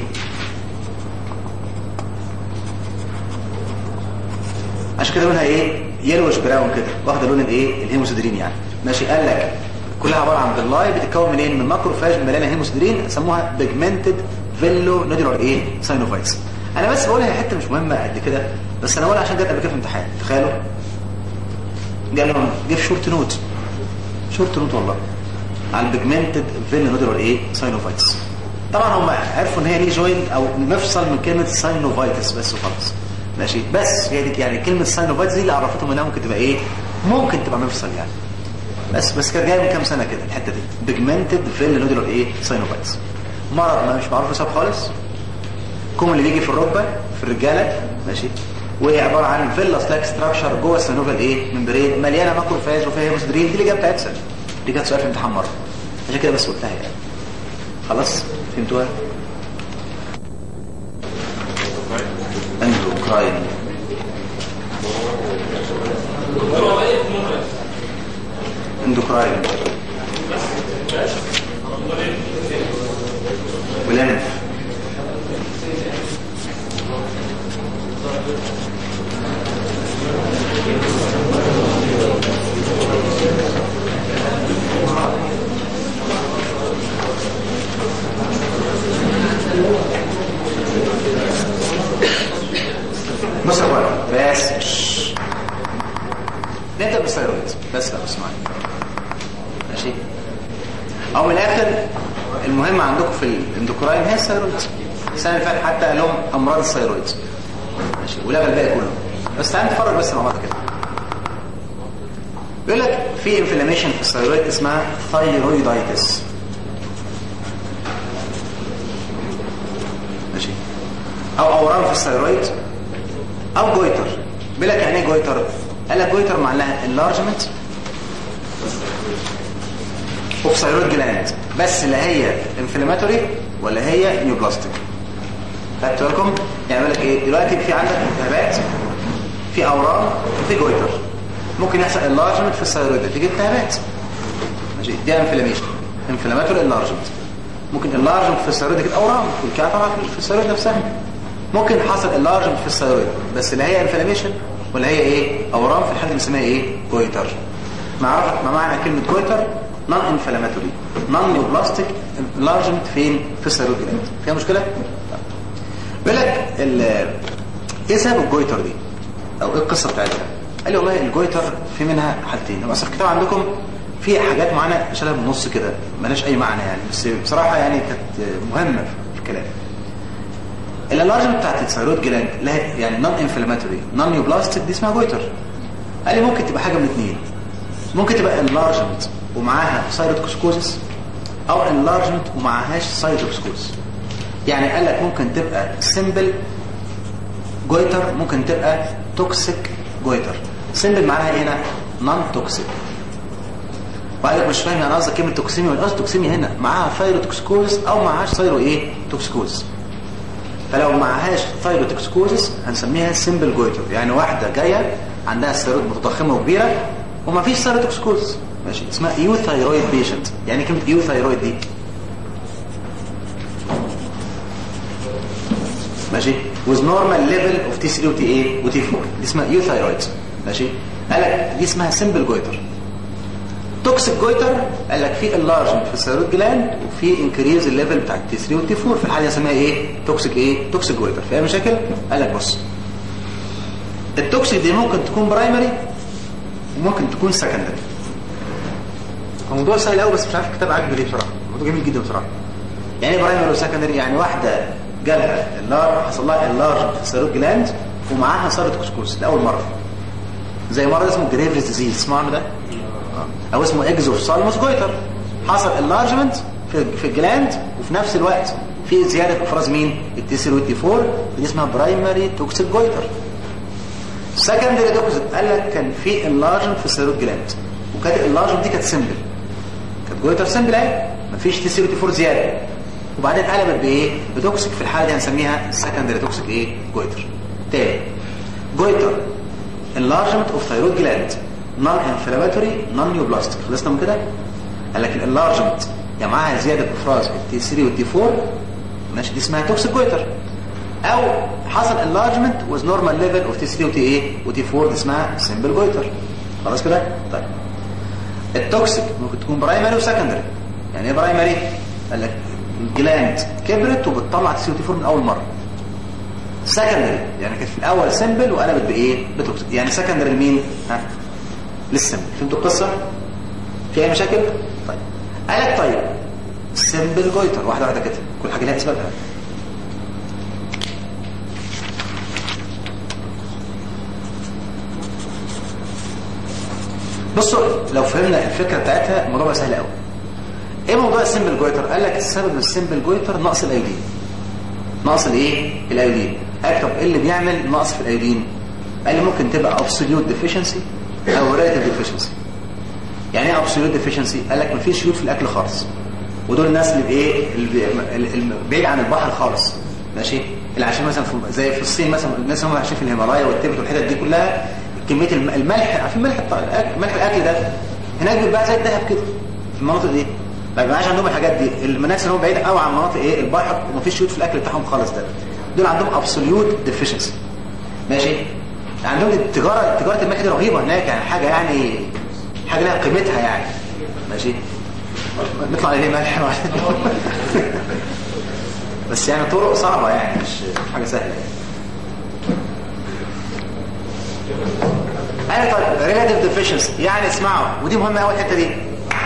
Speaker 1: عشان كده لونها ايه يلوش براون كده واخده لون الايه الهيموسيدرين يعني ماشي قال لك كلها عباره عن باللاي بتتكون منين من ماكروفاج مليانه هيموسيدرين سموها بيجمنتد فيلو نودولار ايه ساينوفايتس انا بس بقولها حته مش مهمه قد كده بس انا بقولها عشان جت قبل كده في امتحان تخيلوا قال لهم جيب شورت نوت شورت نوت والله على البيجمنتد فيلو نودولار ايه ساينوفايتس طبعا هم عرفوا ان هي ليه جوين او مفصل من كلمه ساينوفايتس بس وخلاص ماشي بس هي دي يعني كلمه ساينوفايتس دي اللي عرفتهم انها ممكن تبقى ايه ممكن تبقى مفصل يعني بس بس كانت جايه من كام سنه كده الحته دي بيجمنتد فيل نودولار ايه ساينوفايتس مرض ما مش معروف سبب خالص كوم اللي بيجي في الركبه في الرجاله ماشي وهي عباره عن فيلاس لاك ستراكشر جوه السينوفال ايه ممبرين مليانه ماكروفاج وفيها هيموسيدرين دي اللي جابت بتاعتها دي كانت سؤال في امتحان مره عشان كده بس قلتها يعني خلاص فهمتوها اندوكراين اندوكراين ولانف بص يا اخوان بس شش. نبدا بالثيرويد بس بقى اسمعني ماشي او من الاخر المهم عندكم في الاندوكراين هي الثيرويد السنه اللي فاتت حتى قال لهم امراض الثيرويد ماشي ولغى الباقي كله بس تعال نتفرج بس مع بعض كده بيقول لك في انفلاميشن في الثيرويد اسمها ثايرويدايتس ماشي او اورام في الثيرويد او جويتر بيقول لك يعني ايه جويتر قال لك جويتر معناها enlargement اوف ثيرويد جلاند بس لا هي انفلاماتوري ولا هي نيوبلاستيك خدتوا بالكم يعني بيقول لك ايه دلوقتي في عندك التهابات في اورام وفي جويتر ممكن يحصل enlargement في الثيرويد تيجي التهابات ماشي دي انفلاميشن انفلاماتوري enlargement ممكن enlargement في الثيرويد كده اورام والكلام طبعا في الثيرويد نفسها ممكن حصل enlargement في الثيرويد بس لا هي انفلاميشن ولا هي ايه اورام في الحاله اللي بنسميها ايه جويتر معرفة ما معنى كلمة جويتر نون انفلاماتوري نون نيوبلاستيك enlargement فين في الثيرويد جلاند فيها مشكلة بيقول لك ال- ايه سبب الجويتر دي او ايه القصة بتاعتها قال لي والله الجويتر في منها حالتين هو اصل الكتاب عندكم في حاجات معانا شالها من النص كده مالهاش اي معنى يعني بس بصراحة يعني كانت مهمة في الكلام الالارجن بتاعت الثيرويد جلاند لها يعني نون انفلاماتوري نون نيوبلاستيك دي اسمها جويتر قال لي ممكن تبقى حاجه من اثنين ممكن تبقى انلارجمنت ومعاها سايروتوكسكوزس او انلارجمنت ومعاهاش سايروتوكسكوزس يعني قال لك ممكن تبقى سيمبل جويتر ممكن تبقى توكسيك جويتر سيمبل معناها ايه هنا نون توكسيك وقال لك مش فاهم يعني قصدك كلمه توكسيميا ولا قصدك توكسيميا هنا معاها ثايروتوكسكوزس او معاهاش ثايرو ايه توكسكوزس فلو معهاش ثايروتوكسكوزس هنسميها سيمبل جويتر يعني واحده جايه عندها ثيرويد متضخمه وكبيره وما فيش ثايروتوكسكوزس ماشي اسمها يو ثايرويد بيشنت يعني كلمه يو ثايرويد دي ماشي with normal level of T3 و TA و T4 دي اسمها يو ثايرويد ماشي قال لك دي اسمها سيمبل جويتر توكسيك جويتر قال لك في انلارجمنت في الثيرويد جلاند وفي انكريز الليفل بتاع التي 3 والتي 4 في الحاله دي اسمها ايه توكسيك ايه توكسيك جويتر فيها مشاكل قال لك بص التوكسيك دي ممكن تكون برايمري وممكن تكون سكندري الموضوع سهل قوي بس مش عارف الكتاب عاجبني ليه بصراحه الموضوع جميل جدا بصراحه يعني ايه برايمري وسكندري يعني واحده جالها اللار حصل لها اللارج في الثيرويد جلاند ومعاها صارت كسكس لاول مره زي مرض اسمه جريفز ديزيز تسمعوا عنه ده او اسمه اكزوفسالموس جويتر حصل اللارجمنت في في الجلاند وفي نفس الوقت في زياده في افراز مين التي 3 والتي 4 دي اسمها برايمري توكسيك جويتر سكندري توكسيك قال لك كان في انلارجمنت في الثيرويد جلاند وكانت اللارجمنت دي كانت سمبل كانت جويتر سمبل اهي مفيش تي 3 والتي 4 زياده وبعدين قلبت بايه بتوكسيك في الحاله دي هنسميها سكندري توكسيك ايه جويتر تاني جويتر enlargement of thyroid gland non inflammatory non neoplastic خلصنا من كده قال لك الانلارجمنت يا معاها زياده افراز التي 3 والتي 4 ماشي دي اسمها توكسيك جويتر او حصل enlargement with normal level of تي 3 وتي ايه وتي 4 دي اسمها سمبل جويتر خلاص كده طيب التوكسيك ممكن تكون برايمري وسكندري يعني ايه برايمري قال لك الجلاند كبرت وبتطلع تي 3 وتي 4 من اول مره سكندري يعني كانت في الاول سمبل وقلبت بايه بتوكسيك يعني سكندري لمين ها للسمبل فهمتوا القصه في اي مشاكل طيب قال لك طيب سمبل جويتر واحده واحده كده كل حاجه لها اسبابها بصوا لو فهمنا الفكره بتاعتها الموضوع بقى سهل قوي ايه موضوع السمبل جويتر قال لك السبب السمبل جويتر نقص الايودين نقص الايه الايودين قال طب ايه اللي بيعمل نقص في الايودين قال لي ممكن تبقى absolute deficiency او relative deficiency يعني ايه absolute deficiency قال لك مفيش يود في الاكل خالص ودول الناس اللي بايه اللي بعيد عن البحر خالص ماشي اللي عايشين مثلا في زي في الصين مثلا الناس اللي هم عايشين في الهيمالايا والتبت والحتت دي كلها كميه الملح عارفين ملح ملح الاكل ده هناك بيبقى زي الذهب كده في المناطق دي ما بيبقاش عندهم الحاجات دي الناس اللي هم بعيد قوي عن مناطق ايه البحر ومفيش يود في الاكل بتاعهم خالص ده دول عندهم ابسوليوت ديفيشنسي ماشي عندهم التجاره تجاره الملح دي رهيبه هناك يعني حاجه يعني حاجه لها قيمتها يعني ماشي نطلع عليه ملح بس يعني طرق صعبه يعني مش حاجه سهله يعني انا طيب ريلاتيف ديفيشنسي يعني اسمعوا ودي مهمه قوي الحته دي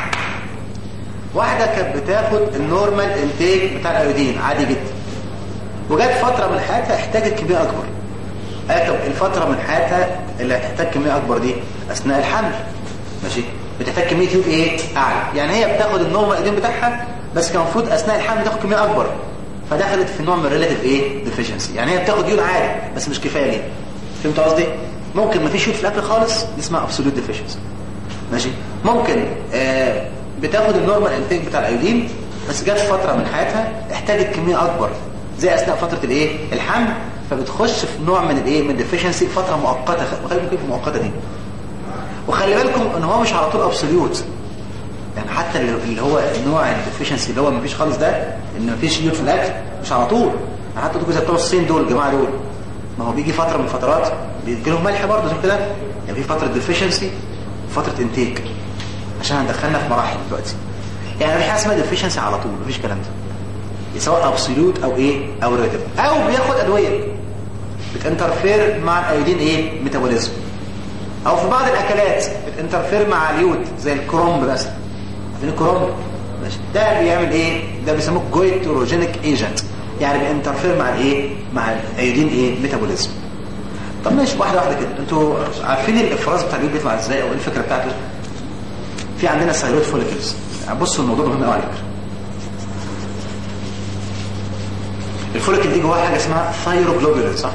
Speaker 1: واحده كانت بتاخد النورمال انتيك بتاع الايودين عادي جدا وجت فتره من حياتها احتاجت كميه اكبر قالت طب الفتره من حياتها اللي هتحتاج كميه اكبر دي اثناء الحمل ماشي بتحتاج كميه يود ايه اعلى يعني هي بتاخد النورمال الايودين بتاعها بس كان المفروض اثناء الحمل تاخد كميه اكبر فدخلت في نوع من الريلاتيف ايه ديفيشنسي يعني هي بتاخد يود عادي بس مش كفايه ليه فهمت قصدي ممكن ما فيش يود في الاكل خالص دي اسمها ابسولوت ديفيشنسي ماشي ممكن آه بتاخد النورمال انتاج بتاع الايودين بس جت فتره من حياتها احتاجت كميه اكبر زي اثناء فتره الايه الحمل فبتخش في نوع من الايه من الديفيشنسي فتره مؤقته خلي بالكم في المؤقته دي وخلي بالكم ان هو مش على طول ابسوليوت يعني حتى اللي هو نوع الديفيشنسي اللي هو مفيش خالص ده ان مفيش يود في الاكل مش على طول يعني حتى دول زي بتوع الصين دول الجماعه دول ما هو بيجي فتره من الفترات بيجي لهم ملح برضه زي كده يعني في فتره ديفيشنسي وفتره انتيك عشان هندخلنا في مراحل دلوقتي يعني في حاجه اسمها ديفيشنسي على طول مفيش كلام ده سواء ابسوليوت او ايه او ريلاتيف او بياخد ادويه بتنترفير مع الايودين ايه ميتابوليزم او في بعض الاكلات بتنترفير مع اليود زي الكرومب مثلا عارفين الكرومب ماشي ده بيعمل ايه ده بيسموه جويتروجينيك ايجنت يعني بينترفير مع الايه مع الايودين ايه ميتابوليزم طب ماشي واحده واحده كده انتوا عارفين الافراز بتاع اليود بيطلع ازاي او ايه الفكره بتاعته في عندنا ثايرويد فوليكلز يعني بصوا الموضوع مهم قوي على فكره الفوليكل دي جواها حاجه اسمها ثايروجلوبولين صح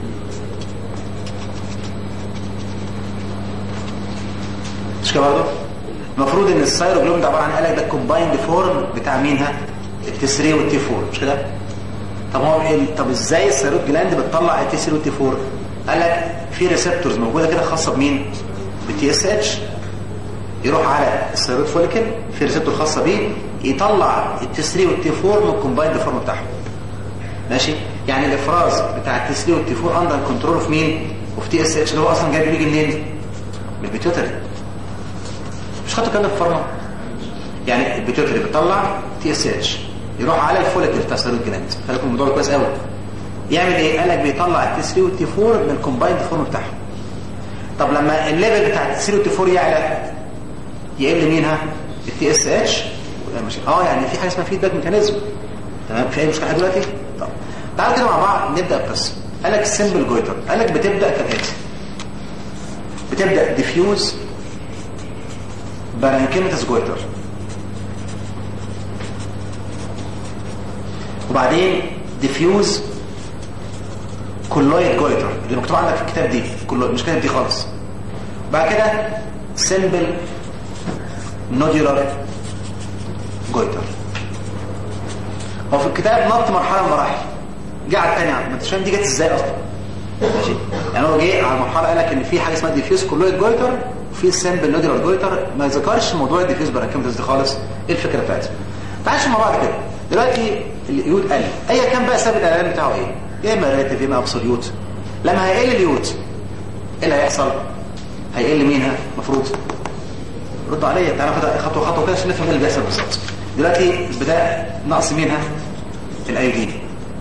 Speaker 1: مش كده برضه المفروض ان الثايروجلوبولين ده عباره عن قالك ده الكومبايند فورم بتاع مين ها التي 3 والتي 4 مش كده طب هو إيه؟ طب ازاي الثايرويد جلاند بتطلع التي 3 والتي 4 قال لك في ريسبتورز موجوده كده خاصه بمين بالتي اس اتش يروح على الثايرويد فوليكل في ريسبتور خاصه بيه يطلع التي 3 والتي 4 من الكومبايند فورم بتاعهم ماشي يعني الافراز بتاع التي 3 والتي 4 اندر كنترول اوف مين اوف تي اس اتش اللي هو اصلا جاي بيجي منين من البيتيوتري مش خدتوا كده في الفارما يعني البيتيوتري بتطلع تي اس اتش يروح على الفوليكل بتاع الثايرويد جلاند خليكم الموضوع كويس قوي يعمل ايه قال لك بيطلع التي 3 والتي 4 من الكومبايند فورم بتاعهم طب لما الليفل بتاع التي 3 والتي 4 يعلى يقل مينها التي اس اتش اه يعني في حاجه اسمها فيدباك ميكانيزم تمام في اي مشكله دلوقتي طب تعالوا كده مع بعض نبدا القصه قال لك السمبل جويتر قال لك بتبدا كالاتي بتبدا ديفيوز بارانكيمتس جويتر وبعدين ديفيوز كولويد جويتر اللي مكتوب عندك في الكتاب دي كولويد مش كاتب دي خالص بعد كده سمبل نوديولار جويتر هو في الكتاب نط مرحله من المراحل جه على الثانيه ما انتش فاهم دي جت ازاي اصلا ماشي يعني هو جه على مرحله قال لك ان في حاجه اسمها ديفيوز كولويد جويتر وفي سمبل نوديولار جويتر ما ذكرش موضوع الديفيوز بارانكيمتس دي خالص ايه الفكره بتاعتها تعالوا مع بعض كده دلوقتي اليود قل ايا كان بقى سبب الاعلان بتاعه ايه يا اما راتب يا اما ابسوليوت لما هيقل اليود ايه اللي هيحصل هيقل مينها المفروض ردوا عليا تعالوا كده خطوه خطوه كده عشان نفهم ايه اللي بيحصل بالظبط دلوقتي بدا نقص مينها الايودين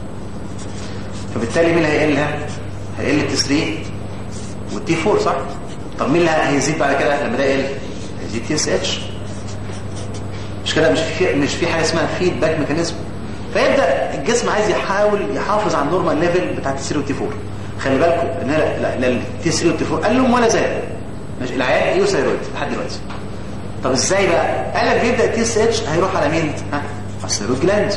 Speaker 1: فبالتالي مين اللي هيقلها هيقل التي 3 والتي 4 صح طب مين اللي هيزيد بعد كده لما ده يقل هيزيد تي اس اتش مش كده مش في مش في حاجه اسمها فيدباك ميكانيزم فيبدا الجسم عايز يحاول يحافظ على النورمال ليفل بتاع التي 3 والتي 4 خلي بالكم ان لا لا التي 3 والتي 4 قال لهم ولا زاد ماشي العيان ايوثايرويد لحد دلوقتي طب ازاي بقى قال لك بيبدا التي اس اتش هيروح على مين ها على الثيرويد جلاند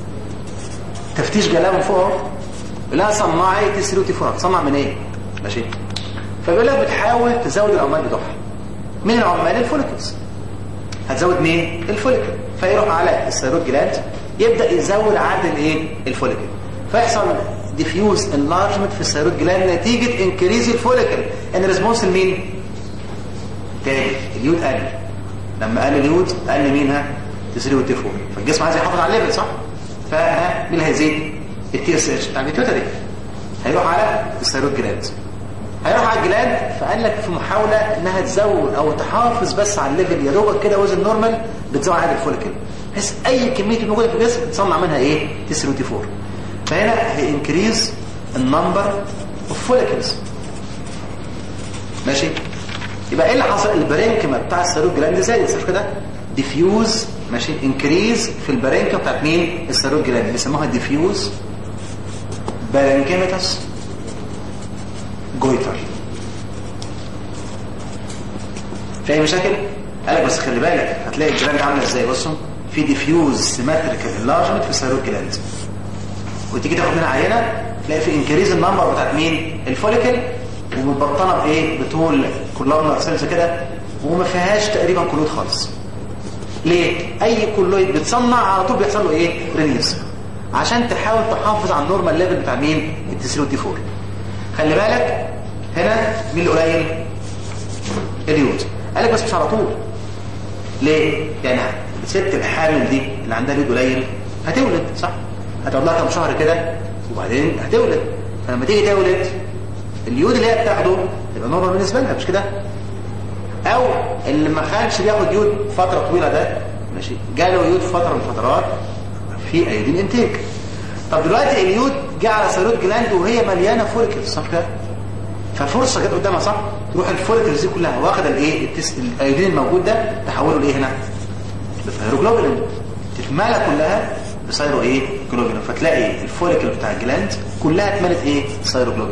Speaker 1: تفتيش جلاله من فوق لا صناعي تي 3 وتي 4 تصنع من ايه ماشي فبيقول لك بتحاول تزود العمال بتوعها مين العمال الفوليكلز هتزود مين الفوليكل فيروح على الثيرويد جلاند يبدا يزود عدد الايه الفوليكل فيحصل ديفيوز انلارجمنت في الثيرويد جلاند نتيجه انكريز الفوليكل ان ريسبونس لمين تاني اليود قل لما قل اليود قل مين ها تي 3 والتي 4 فالجسم عايز يحافظ على الليفل صح فها مين اللي هيزيد التي اس اتش بتاع البيتيوتري هيروح على الثيرويد جلاند هيروح على الجلاند فقال لك في محاوله انها تزود او تحافظ بس على الليفل يا دوبك كده وزن نورمال بتزود عدد الفوليكل بحيث اي كميه موجوده في الجسم تصنع منها ايه تي 3 وتي 4 فهنا هي انكريز النمبر اوف فوليكلز ماشي يبقى ايه اللي حصل البرينكما بتاع الثيرويد جلاند زادت صح كده ديفيوز ماشي انكريز في البرينكما بتاعت مين الثيرويد جلاند بيسموها ديفيوز بارينكيماتس جويتر في اي مشاكل قال لك بس خلي بالك هتلاقي الجلاند عامله ازاي بصوا في ديفيوز سيمتريكال انلارجمنت في الثيرويد جلاند وتيجي تاخد منها عينه تلاقي في انكريز النمبر بتاعت مين الفوليكل ومتبطنه بايه بطول كولومنر سيلز كده وما فيهاش تقريبا كلود خالص ليه اي كلويد بتصنع على طول بيحصل له ايه ريليز عشان تحاول تحافظ على النورمال ليفل بتاع مين التي 3 والتي 4 خلي بالك هنا مين القليل اليود قال لك بس مش على طول ليه يعني الست الحامل دي اللي عندها اليود قليل هتولد صح هتقعد لها كام شهر كده وبعدين هتولد فلما تيجي تولد اليود اللي هي بتاخده يبقى نورمال بالنسبه لها مش كده او اللي ما كانش بياخد يود فتره طويله ده ماشي جاله يود في فتره من الفترات في ايودين انتيك طب دلوقتي اليود جه على ثيرويد جلاند وهي مليانه فوليكلز صح كده ففرصه جت قدامها صح تروح الفوليكلز دي كلها واخده الايه الايودين الموجود ده تحوله لايه هنا لثيروجلوبولين تتملى كلها بثيرو ايه جلوبولين فتلاقي الفوليكل بتاع الجلاند كلها اتملت ايه ثيروجلوبولين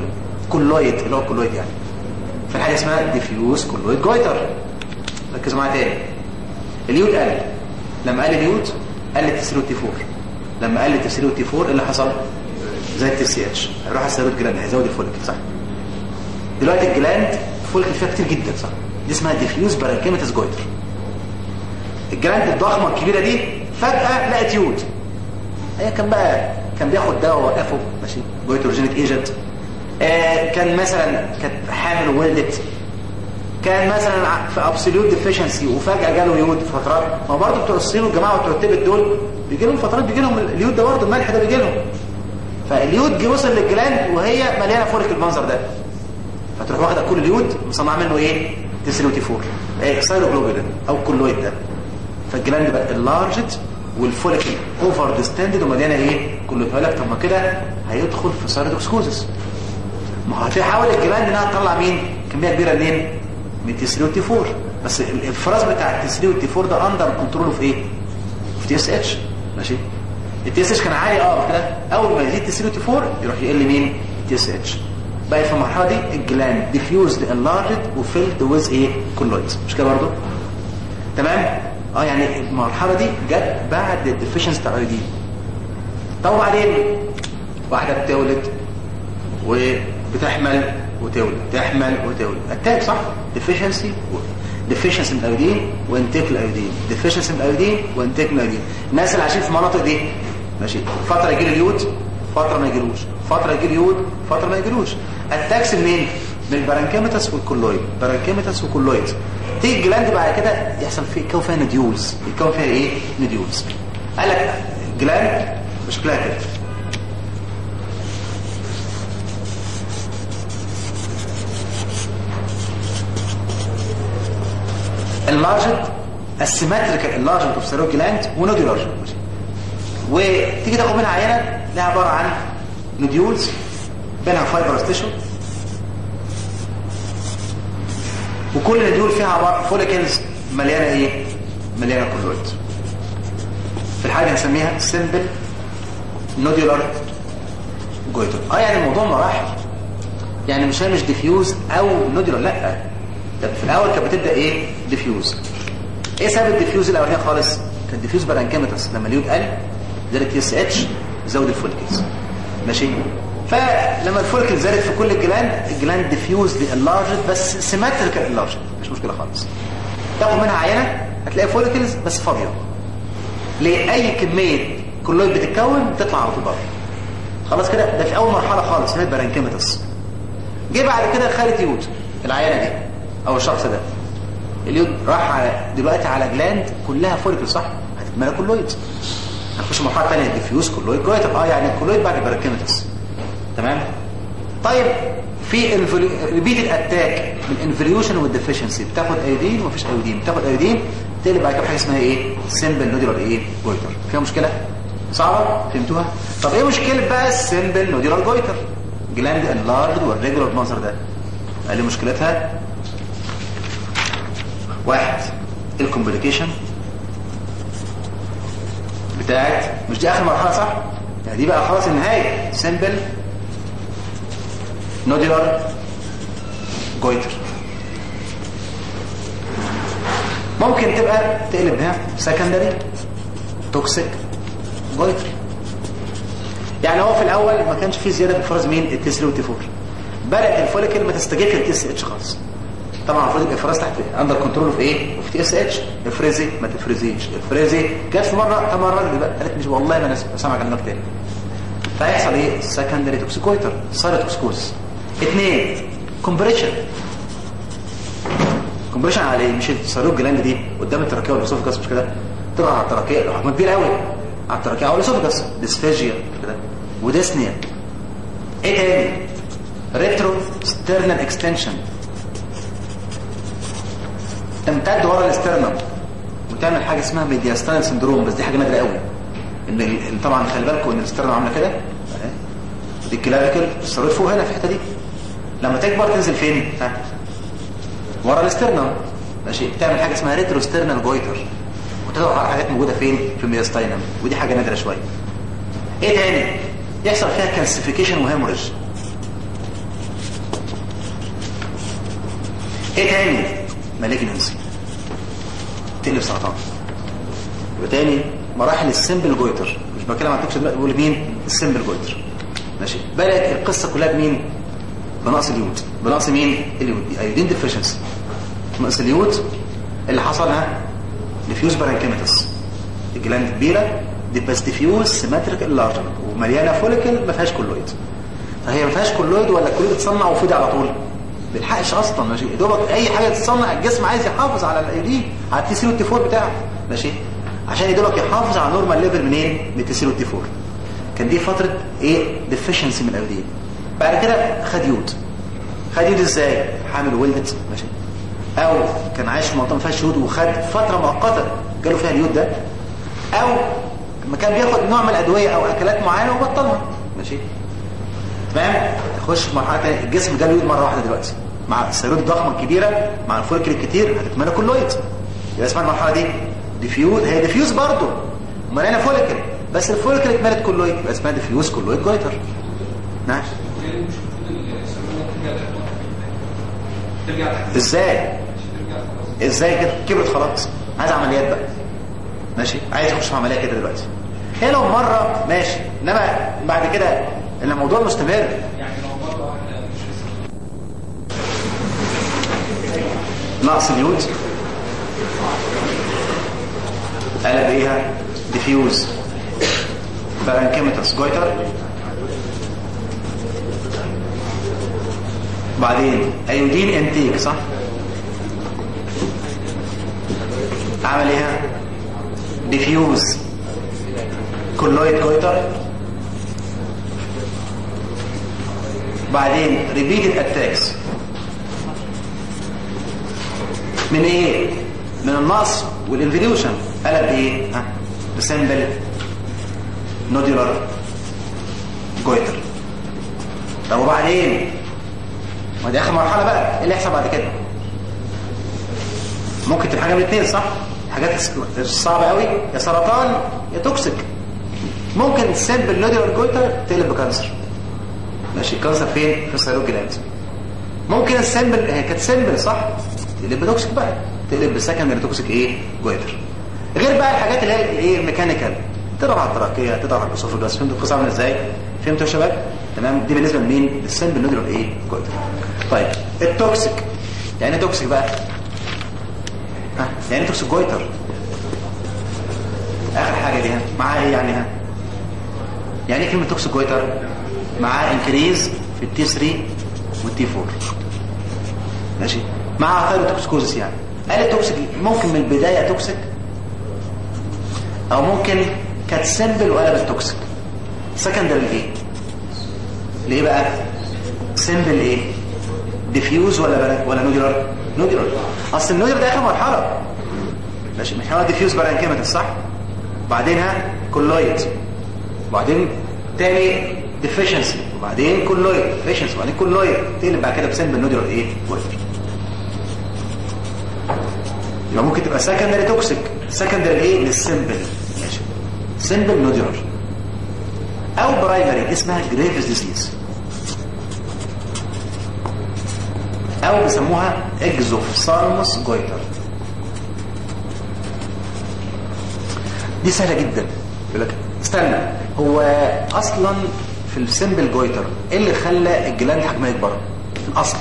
Speaker 1: كولويد اللي هو الكولويد يعني في حاجه اسمها ديفيوز كولويد جويتر ركزوا معايا تاني اليود قل لما قل اليود قل التسريو تي 4 لما قل التسريو تي 4 ايه اللي حصل زي التي سي اتش هيروح يزود الجلاند هيزود الفوليك صح دلوقتي الجلاند فوليك فيها كتير جدا صح دي اسمها ديفيوز بارانكيماتس جويتر الجلاند الضخمه الكبيره دي فجاه لقت يود هي كان بقى كان بياخد دواء وقفه ماشي جويتروجينيك ايجنت آه كان مثلا كانت حامل وولدت كان مثلا في ابسوليوت ديفيشنسي وفجاه جاله يود في فترات ما برضه بتوع الصين والجماعه بتوع التبت دول بيجي لهم فترات بيجي لهم اليود ده برضه الملح ده بيجي لهم فاليود جه وصل للجلاند وهي مليانه فوليك المنظر ده فتروح واخده كل اليود مصنع منه ايه تسلوتي فور ايه سايروجلوبولين او كولويد ده فالجلاند بقى اللارجت والفوليك اوفر ديستندد ومليانه ايه كله يقول لك طب ما كده هيدخل في سايروكسكوزس ما هو هتحاول الجلاند انها تطلع مين كميه كبيره منين من تسلوتي فور بس الافراز بتاع التسلوتي فور ده اندر كنترول في ايه في تي اس اتش ماشي التي اس اتش كان عالي اه كده اول ما يزيد تسلوتي فور يروح يقل مين تي اس اتش بقى في المرحله دي الجلاند ديفيوزد انلارجد وفيلد ويز ايه كولويدز مش كده برضه تمام اه يعني المرحله دي جت بعد الديفيشنس بتاع الايودين طب وبعدين واحده بتولد وبتحمل وتولد تحمل وتولد اتاك صح ديفيشنسي ديفيشنسي من الايودين وانتاك الايودين ديفيشنسي من الايودين وانتاك من الايودين الناس اللي عايشين في المناطق دي ماشي فتره يجي اليود فتره ما يجيلوش فتره يجي اليود فتره ما يجيلوش اتاكس منين من البرانكيماتس والكولويد برانكيماتس وكولويد تيجي الجلاند بعد كده يحصل فيه يتكون فيها نديولز يتكون فيها ايه نديولز قال لك جلاند شكلها كده اللارجد السيمتريكال اللارجد اوف سيرو جلاند ونوديولار وتيجي تاخد منها عينه لها عباره عن نديولز بينها فايبرس تيشو وكل نديول فيها عباره فوليكلز مليانه ايه مليانه كولويد في الحاجه هنسميها سيمبل نوديولار جويتر اه يعني الموضوع مراحل يعني مش هي مش ديفيوز او نوديولار لا ده في الاول كانت بتبدا ايه ديفيوز ايه سبب الديفيوز الاولانيه خالص كان ديفيوز برانكيماتس لما اليود قل زادت تي اس اتش زود الفوليكلز ماشي فلما الفوليكل زادت في كل الجلاند الجلاند ديفيوز انلارجد بس سيمتريكال انلارجد مش مشكله خالص تاخد منها عينه هتلاقي فوليكلز بس فاضيه ليه اي كميه كلويد بتتكون تطلع على طول بره خلاص كده ده في اول مرحله خالص هي البرانكيماتس جه بعد كده خدت يود العينه دي او الشخص ده اليود راح على دلوقتي على جلاند كلها فوليكل صح هتتملى كلويد هنخش مرحله ثانيه ديفيوز كلويد جويتر اه يعني الكلويد بعد البرانكيماتس تمام طيب في ريبيتد اتاك من الانفليوشن والديفيشنسي بتاخد ايودين ومفيش ايودين بتاخد ايودين تقلب بعد كده حاجه اسمها ايه سيمبل نوديولار ايه جويتر فيها مشكله صعبه فهمتوها طب ايه مشكله بقى السيمبل نوديولار جويتر جلاند انلارجد والريجولار بالمنظر ده قال لي مشكلتها واحد الكومبليكيشن بتاعت مش دي اخر مرحله صح يعني دي بقى خلاص النهايه سيمبل نوديولار جويتر ممكن تبقى تقلب ده سكندري توكسيك جويتر يعني هو في الاول ما كانش فيه زياده في افراز مين التي 3 والتي 4 بدات الفوليكل ما تستجيبش للتي اس اتش خالص طبعا المفروض الافراز تحت اندر كنترول في ايه وفي تي اس اتش افرزي ما تفرزيش افرزي جت في مره تمرد بقى قالت مش والله ما انا سامع كلامك تاني فهيحصل ايه سكندري توكسيكويتر سايروتوكسكوز اثنين كومبريشن كومبريشن على ايه مش الصاروخ الجلاند دي قدام التراكيه والاسوفجاس مش كده تضغط على التراكيه حجم كبير قوي على التراكيه او الاسوفجاس ديسفاجيا كده وديسنيا ايه تاني ريترو ستيرنال اكستنشن تمتد ورا الاسترنم وتعمل حاجه اسمها ميدياستانال سندروم بس دي حاجه نادره قوي ان ال- طبعا خلي بالكم ان الاسترنم عامله كده أهي. دي الكلافيكل الصاروخ فوق هنا في الحته دي لما تكبر تنزل فين ها ورا الاسترنم ماشي بتعمل حاجه اسمها ريترو ستيرنال جويتر وتضغط على حاجات موجوده فين في الميدياستاينم ودي حاجه نادره شويه ايه تاني يحصل فيها كالسيفيكيشن وهيموريج ايه تاني مالجنسي تقلب سرطان وتاني مراحل السمبل جويتر مش بتكلم عن توكسيك بقول مين السمبل جويتر ماشي بدات القصه كلها بمين بنقص اليود بنقص مين اليود ايودين ديفيشنسي نقص اليود اللي حصل ها ديفيوز بارانكيماتس الجلاند كبيره دي بس ديفيوز سيمتريك اللارجر ومليانه فوليكل ما فيهاش كولويد فهي ما فيهاش كولويد ولا الكولويد اتصنع وفضي على طول بيلحقش اصلا ماشي دوبك اي حاجه تتصنع الجسم عايز يحافظ على الايودين على التي 3 والتي 4 بتاعه ماشي عشان يدوبك يحافظ على نورمال ليفل منين من التي 3 والتي 4 كان دي فتره ايه ديفيشنسي من الايودين بعد كده خد يود خد يود ازاي حامل ولدت ماشي او كان عايش في منطقه ما فيهاش يود وخد فتره مؤقته جاله فيها اليود ده او لما كان بياخد نوع من الادويه او اكلات معينه وبطلها ماشي تمام تخش في مرحله ثانيه الجسم جاله يود مره واحده دلوقتي مع السيروت الضخمه الكبيره مع الفولكل الكتير هتتملى كلويد يبقى اسمها المرحله دي ديفيوز هي ديفيوز برضه مليانه فولكل بس الفولكل اتملت كلويد يبقى اسمها ديفيوز كلويد جويتر ماشي ازاي ازاي كده كبرت خلاص عايز عمليات بقى ماشي عايز يخش في عمليه كده دلوقتي هي لو مره ماشي انما بعد كده ان الموضوع مستمر
Speaker 2: يعني لو مرة واحدة مش
Speaker 1: نقص اليود قلب ايه ديفيوز بارانكيماتس جويتر بعدين ايودين انتيك صح عمل ايه ديفيوز كولويد جويتر بعدين ريبيتد اتاكس من ايه من النقص والانفليوشن قلب ايه ها بسمبل نودولار جويتر طب وبعدين ما دي اخر مرحله بقى ايه اللي يحصل بعد كده ممكن تبقى حاجه من الاثنين صح حاجات صعبه قوي يا سرطان يا توكسيك ممكن سمبل نودولار جويتر تقلب بكانسر ماشي كانسر فين في الثيرويد جلاند ممكن السمبل هي كانت سمبل صح تقلب بتوكسيك بقى تقلب بسكندري توكسيك ايه جويتر غير بقى الحاجات اللي هي ايه الميكانيكال تضغط على التراكيه تضغط على الاسوفجاس فهمتوا القصه عامله ازاي فهمتوا يا شباب تمام دي بالنسبه لمين للسمبل نودولار ايه جويتر طيب التوكسيك يعني ايه توكسيك بقى ها يعني ايه توكسيك جويتر اخر حاجه دي ها معاها ايه يعني ها يعني ايه كلمه توكسيك جويتر معاه انكريز في التي 3 والتي 4 ماشي مع ثايروتوكسيكوزيس يعني قال التوكسيك ممكن من البدايه توكسيك او ممكن كانت سمبل وقلبت توكسيك سكندري ايه ليه بقى سمبل ايه ديفيوز ولا بلا ولا نودولار نودولار اصل النودولار ده اخر مرحله ماشي مش هو ديفيوز بارانكيماتس صح بعدينها كولويد وبعدين تاني ديفيشنسي وبعدين كولويد ديفيشنسي وبعدين كولويد تقلب بعد كده بسمبل نودولار ايه ويتر يبقى ممكن تبقى سكندري توكسيك سكندري ايه للسمبل ماشي سمبل نودولار او برايمري اسمها جريفز ديزيز او بيسموها اكزوفسالموس جويتر دي سهله جدا يقول لك استنى هو اصلا في السمبل جويتر ايه اللي خلى الجلاند حجمها يكبر الاصل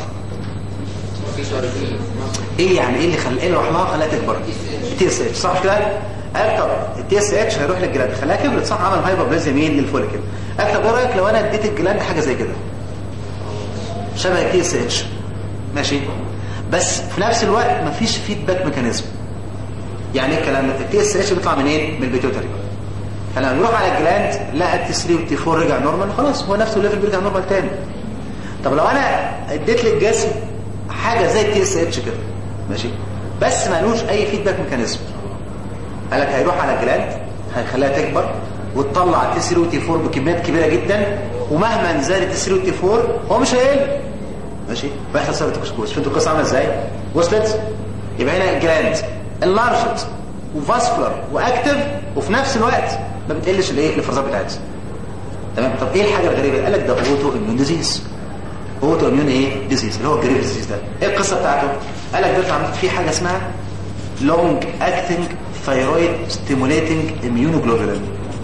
Speaker 1: ايه يعني ايه اللي خلى ايه اللي راح لها خلاها تكبر التي اس اتش صح كده قال طب التي اس اتش هيروح للجلاند خلاها كبرت صح عمل هايبربليزيا مين للفوليكل قال طب ايه رايك لو انا اديت الجلاند حاجه زي كده شبه التي اس اتش ماشي بس في نفس الوقت مفيش فيدباك ميكانيزم يعني ايه الكلام ده التي اس اتش بيطلع منين من البيتيوتري فلما نروح على الجلاند لقى التي 3 والتي 4 رجع نورمال خلاص هو نفسه الليفل بيرجع نورمال تاني طب لو انا اديت للجسم حاجه زي التي اس اتش كده ماشي بس مالوش اي فيدباك ميكانيزم قال لك هيروح على الجلاند هيخليها تكبر وتطلع التي 3 والتي 4 بكميات كبيره جدا ومهما زاد التي 3 والتي 4 هو مش هيقل ماشي بيحصل سيرة توكسيكوز فهمتوا القصه عامله ازاي وصلت يبقى هنا الجلاند انلارجت وفاسكولار واكتف وفي نفس الوقت ما بتقلش الايه الافرازات بتاعتها تمام طب ايه الحاجه الغريبه قال لك ده اوتو اميون ديزيز اوتو اميون ايه ديزيز اللي هو الجريف ديزيز ده ايه القصه بتاعته قال لك دلوقتي عملت في حاجه اسمها لونج اكتنج ثايرويد ستيموليتنج اميونوجلوبولين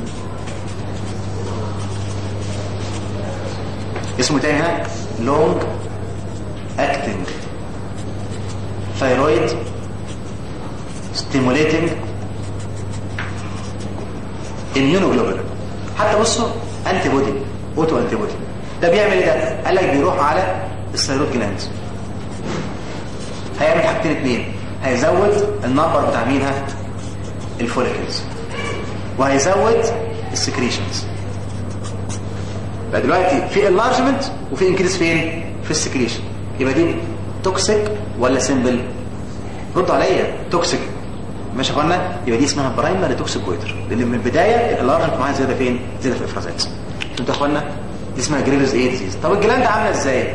Speaker 1: اسمه تاني هنا لونج اكتنج ثايرويد ستيموليتنج اميونوجلوبولين حتى بصوا انتي بودي اوتو انتي بودي ده بيعمل ايه ده قال لك بيروح على الثايرويد جلاند هيعمل حاجتين اتنين هيزود النمبر بتاع مين ها الفوليكلز وهيزود السكريشنز بقى دلوقتي في انلارجمنت وفي انكريس فين في السكريشن يبقى دي توكسيك ولا سيمبل ردوا عليا توكسيك ماشي يا اخوانا يبقى دي اسمها برايمري توكسيك جويتر لان من البدايه الانلارجمنت معاها زياده فين زياده في الافرازات انتوا يا اخوانا دي اسمها جريفز ايه ديزيز طب الجلاند عامله ازاي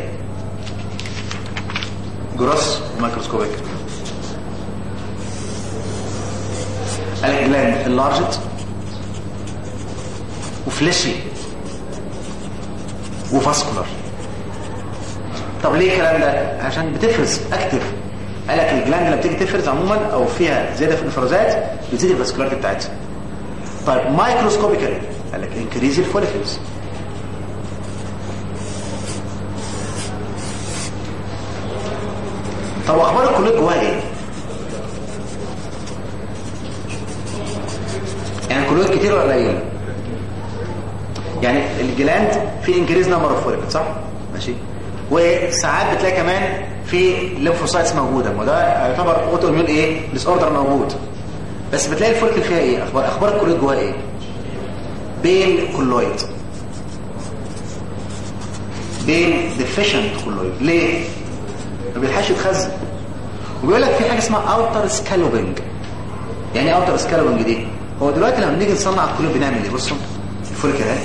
Speaker 1: جروس ومايكروسكوبيك قال لك جلاند انلارجت وفليشي وفاسكولار طب ليه الكلام ده عشان بتفرز اكتف قال لك الجلاند لما بتيجي تفرز عموما او فيها زياده في الافرازات بتزيد الفاسكولاريتي بتاعتها طيب مايكروسكوبيكال قال لك انكريز الفوليكلز طب اخبار الكليه جواها ايه يعني الكلويد كتير ولا قليل يعني الجلاند في انكريز نمبر اوف فوليكل صح ماشي وساعات بتلاقي كمان في ليمفوسايتس موجوده وده يعتبر اوتو اميون ايه ديس اوردر موجود بس بتلاقي الفوليكل فيها ايه اخبار اخبار الكلويد جواها ايه بين كلويد بين ديفيشنت كلويد ليه ما بيلحقش يتخزن وبيقول لك في حاجه اسمها اوتر سكالوبنج يعني ايه اوتر سكالوبنج دي هو دلوقتي لما بنيجي نصنع الكلوب بنعمل ايه بصوا الفوليك اهي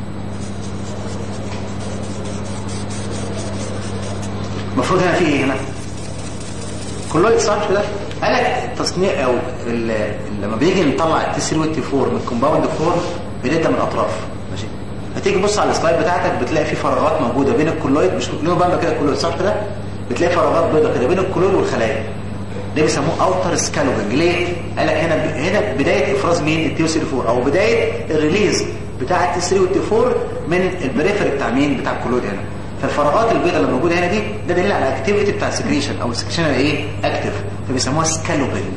Speaker 1: المفروض هنا في ايه هنا كلويد صح كده قال لك تصنيع او ال- ال- لما بيجي نطلع التي 3 والتي 4 من الكومباوند فورم بنبدا من الاطراف ماشي هتيجي تبص على السلايد بتاعتك بتلاقي في فراغات موجوده بين الكلويد مش لونه بامبا كده كلويد صح كده بتلاقي فراغات بيضاء كده بين الكلويد والخلايا ده بيسموه اوتر سكالوبنج ليه قال لك هنا هنا بدايه افراز مين التي 3 4 او بدايه الريليز بتاع التي 3 والتي 4 من البريفري بتاع مين بتاع الكلويد هنا فالفراغات البيضاء اللي موجوده هنا دي ده دليل على الاكتيفيتي بتاع السكريشن او السكريشن ايه اكتف فبيسموها سكالوبنج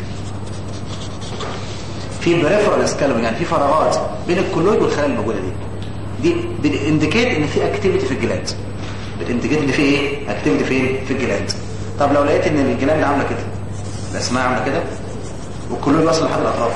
Speaker 1: في بريفرال سكالوبنج يعني في فراغات بين الكلويد والخلايا الموجوده دي دي بتنديكيت ان في اكتيفيتي في الجلاند بتنديكيت ان في ايه اكتيفيتي فين في الجلاند طب لو لقيت ان الجلاند عامله كده الاسماء عامله كده والكلويد واصل لحد الاطراف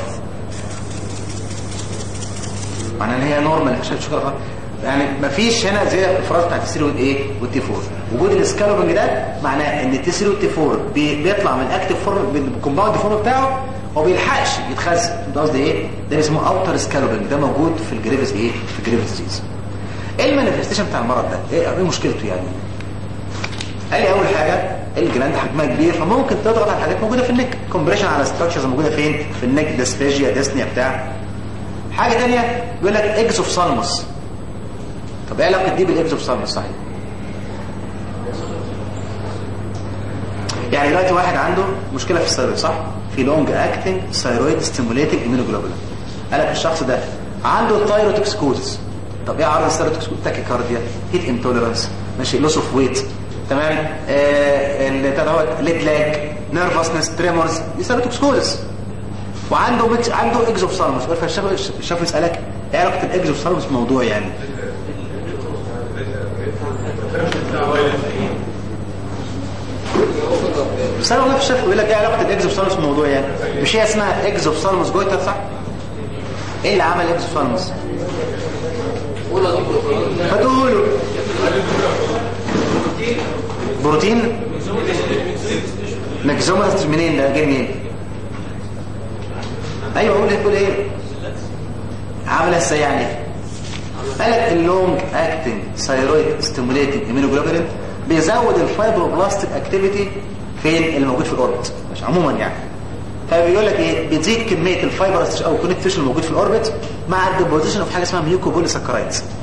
Speaker 1: معناها ان هي نورمال مفيش شكل يعني مفيش هنا زي الافراز بتاعت السي والايه والتي 4 وجود السكالوبنج ده معناه ان التي 3 والتي 4 بي- بيطلع من اكتف فورم بالكومباوند فورم بتاعه وما بيلحقش يتخزن ده قصدي ايه ده اسمه اوتر سكالوبنج ده موجود في الجريفز ايه في الجريفز ديزيز ايه المانيفستيشن بتاع المرض ده ايه ايه مشكلته يعني قال لي اول حاجه الجلاند حجمها كبير فممكن تضغط على حاجات موجوده في النك كومبريشن على ستراكشرز موجوده فين في النك ديسفيجيا ديسنيا بتاع حاجه ثانيه بيقول لك اكس اوف سالموس طب ايه علاقه دي بالاكس اوف سالموس صحيح يعني دلوقتي واحد عنده مشكله في الثيرويد صح في لونج اكتنج ثيرويد ستيموليتنج اميونوجلوبولين قال لك الشخص ده عنده ثايروتوكسكوزس طب ايه عرض الثايروتوكسكوز تاكيكارديا هيت انتوليرانس ماشي لوس اوف ويت تمام آه اللي بتاع دوت ليد لاج نيرفسنس تريمورز دي ثايروتوكسكوزس وعنده ميكس عنده اكزوفثالموس فالشاف الشاف يسالك ايه علاقه الاكزوفثالموس بموضوع يعني بس انا والله في الشاف بيقول لك ايه علاقه الاكزوفثالموس بالموضوع يعني مش هي اسمها اكزوفثالموس جويتر صح ايه اللي عمل اكزوفثالموس فتقولوا بروتين مكزوماس منين ده جاي منين ايوه قول تقول ايه عامله ازاي يعني قال لك اللونج اكتنج ثايرويد ستيموليتنج امينوجلوبولين بيزود الفايبروبلاستيك اكتيفيتي فين اللي موجود في الاوربت مش عموما يعني فبيقول لك ايه بتزيد كميه الفايبرس او كونكت تيشو الموجود في الاوربت مع الديبوزيشن اوف حاجه اسمها ميوكوبوليساكرايدز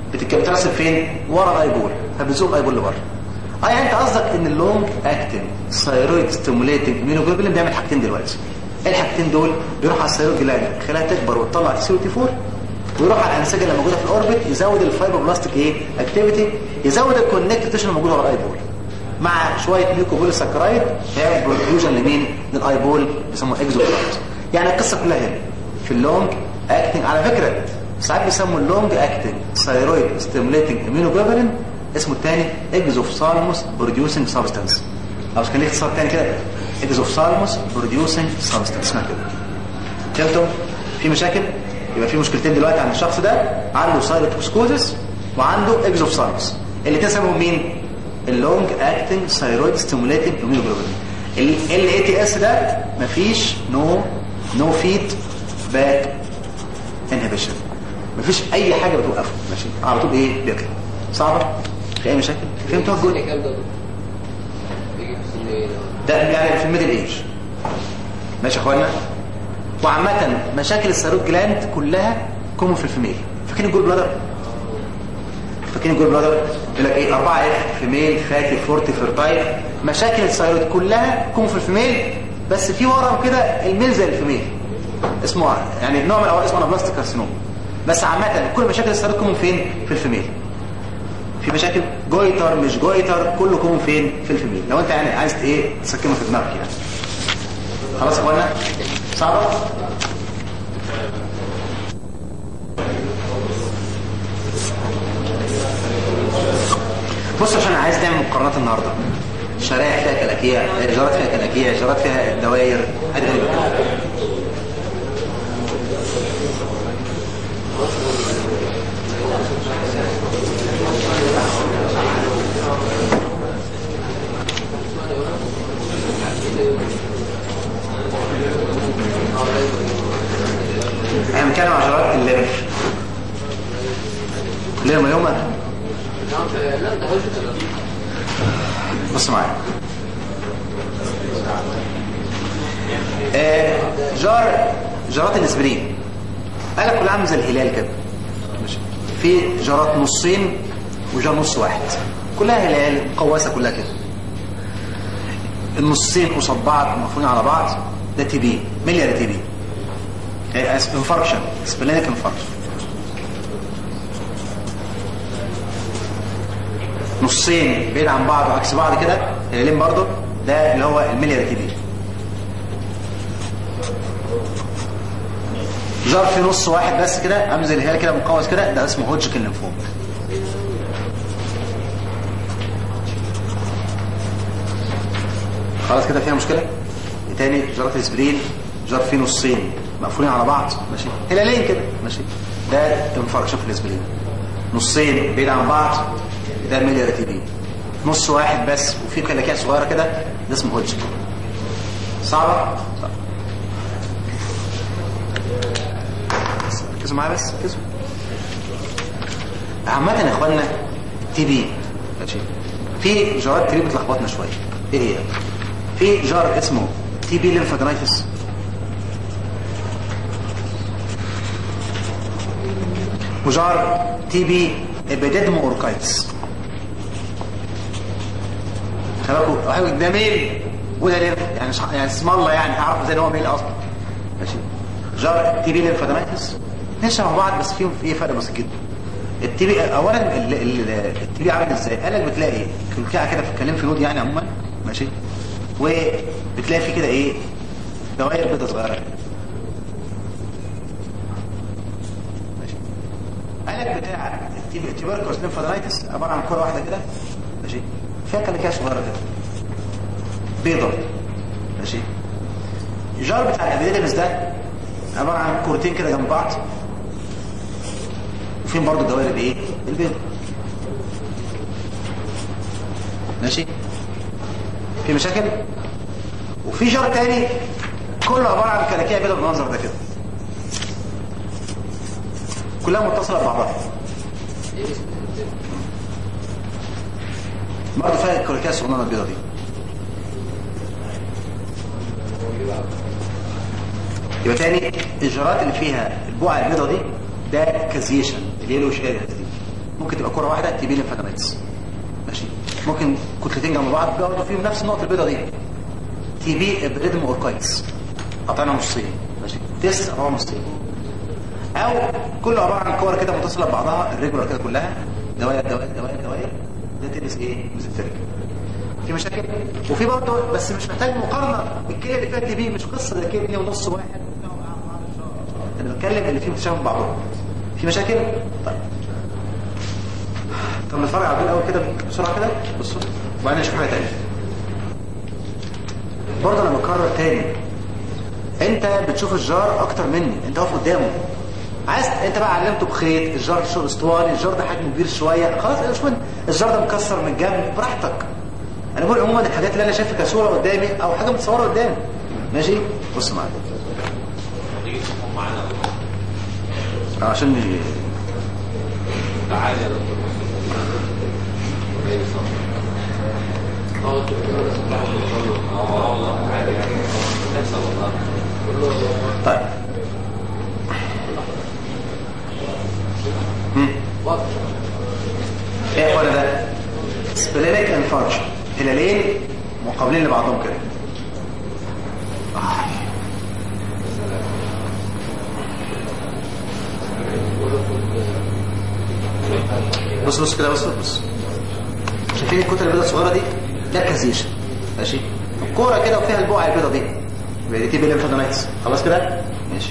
Speaker 1: بتك- بترسب فين ورا الايبول فبتزوق الايبول لبره اه يعني انت قصدك ان اللونج اكتنج ثايرويد ستيموليتنج immunoglobulin بيعمل حاجتين دلوقتي ايه الحاجتين دول بيروح على الثايرويد جلاند خلاها تكبر وتطلع تي سي وتي 4 ويروح على الانسجه اللي موجوده في الاوربت يزود الفايبروبلاستيك ايه اكتيفيتي يزود الكونكتيف تيشن الموجوده ورا الايبول مع شويه ميوكوبوليساكرايد هيعمل بروديوجن لمين للايبول بيسموه اكزوفلايت يعني القصه كلها هنا في اللونج اكتنج على فكره ساعات بيسموا اللونج اكتنج ثايرويد ستيموليتنج immunoglobulin اسمه الثاني اكزوفثالموس بروديوسنج سبستانس او كان ليه اختصار ثاني كده اكزوفثالموس بروديوسنج سبستانس اسمها كده فهمتوا في مشاكل يبقى في مشكلتين دلوقتي عند الشخص ده عنده سايروتوكسكوزس وعنده اكزوفثالموس الاثنين سببهم مين اللونج اكتنج ثايرويد ستيموليتنج immunoglobulin ال اي تي اس ده مفيش نو نو فيد باك انهبيشن مفيش اي حاجه بتوقفه ماشي على طول ايه بيطلع صعبه في اي مشاكل فهمتوا الجزء
Speaker 3: كام ده بيجي في سن ايه
Speaker 1: ده يعني في الميدل ايج ماشي يا اخوانا وعامة مشاكل الثيرويد جلاند كلها كومن في الفيميل فاكرين الجول بلادر فاكرين الجول بلادر يقول لك ايه 4 اف فيميل فاتي فورتي فيرتايل مشاكل الثيرويد كلها كومن في الفيميل بس في ورم كده الميل زي الفيميل اسمه يعني نوع من الأوراق اسمه انابلاستيك كارسينوم بس عامة كل مشاكل الثيرويد كومن فين في الفيميل في مشاكل جويتر مش جويتر كله كومن فين في الفيميل لو انت يعني عايز ايه تسكنه في دماغك يعني خلاص يا اخوانا صعبه بص عشان عايز نعمل مقارنات النهارده شرائح فيها كلاكيع جارات فيها كلاكيع جارات فيها دوائر حاجه غريبه كده احنا بنتكلم عن جرات الليمف ليه مليومة
Speaker 3: لا ده هوش
Speaker 1: بص معايا آه جار جارات الاسبرين قال لك كل عامل زي الهلال كده ماشي. في جارات نصين وجار نص واحد كلها هلال قواسه كلها كده النصين قصاد بعض مفروضين على بعض ده تي بي مليار تي بي انفاركشن سبلينيك انفاركشن نصين بعيد عن بعض وعكس بعض كده هلالين برضو ده اللي هو المليار تي بي جار في نص واحد بس كده عامل زي الهلال كده مقوس كده ده اسمه هوجكن لينفوم خلاص كده فيها مشكله تاني جارات الاسبرين جار فيه نصين مقفولين على بعض ماشي هلالين كده ماشي ده انفاركشن في الاسبرين نصين بعيد عن بعض ده الميليا تي بي نص واحد بس وفي كلاكيع صغيره كده ده اسمه هوجكن صعبه صعبه ركزوا معايا بس ركزوا عامة يا اخوانا تي بي ماشي في جارات تي بي بتلخبطنا شويه ايه هي في جار اسمه تي بي ليمفادينايتس وجار تي بي ابيديدمو اوركايتس خلي بالكم ده ميل وده ليمف يعني ش- يعني اسم الله يعني هعرف زي ان هو ميل اصلا ماشي جار تي بي ليمفادينايتس اثنين شبه بعض بس فيهم في فرق بسيط جدا التي بي اولا ال- ال- التي بي عامل ازاي قالك بتلاقي كلكعه كده في الكلام في نود يعني عموما ماشي وبتلاقي في كده ايه دوائر بيضة صغيره كده ماشي قالك بتاع التيبركلوز ليمفادينايتس عباره عن كره واحده كده ماشي فيها كلاكيع صغيره كده بيضة ماشي الجار بتاع الابيديدمس ده عباره عن كورتين كده جنب بعض وفين برضو الدوائر الايه البيض ماشي في مشاكل وفي جار تاني كله عباره عن كلاكيع بيضة بالمنظر ده كده كلها متصله ببعضها برضه فيها الكلاكيع الصغننه البيضة دي يبقى تاني الجرات اللي فيها البقعه البيضاء دي ده كازيشن اليلو شارع دي ممكن تبقى كره واحده تي بي ليمفادينايتس ماشي ممكن كتلتين جنب بعض بيقعدوا فيهم نفس النقطه البيضاء دي تي بي ابريدم اوركايتس قطعنا نصين ماشي تيست هو نصين او كله عباره عن كور كده متصله ببعضها الريجولار كده كلها دوائر دوائر دوائر دوائر ده تلبس ايه ميزنتريك في مشاكل وفي برضه بس مش محتاج مقارنه بالكليه اللي فيها تي بي مش قصه ده كليه ونص واحد انا بتكلم اللي فيه متشابه بعضهم في مشاكل طيب طب نتفرج على دول الاول كده بسرعه كده بصوا وبعدين نشوف حاجه ثانيه برضه انا بكرر تاني انت بتشوف الجار اكتر مني انت واقف قدامه عايز انت بقى علمته بخيط الجار شغل اسطواني الجار ده حجمه كبير شويه خلاص ايه مش مهم الجار ده مكسر من الجنب براحتك انا بقول عموما الحاجات اللي انا شايفها كصوره قدامي او حاجه متصوره قدامي ماشي بص معايا
Speaker 3: تيجي تقوم معانا
Speaker 1: آه، عشان ي-
Speaker 3: تعالى يا دكتور اه اه والله عادي يعني تحصل والله
Speaker 1: طيب مم.
Speaker 3: واضح
Speaker 1: ايه يا اخوانا ده سبلينيك انفارج هلالين مقابلين لبعضهم كده آه. بص بص كده بص بص شايفين الكتله البيضاء الصغيره دي ده كازيشن ماشي الكوره كده وفيها البقعه البيضاء دي يبقى دي تيبي ليمفادينايتس خلاص كده ماشي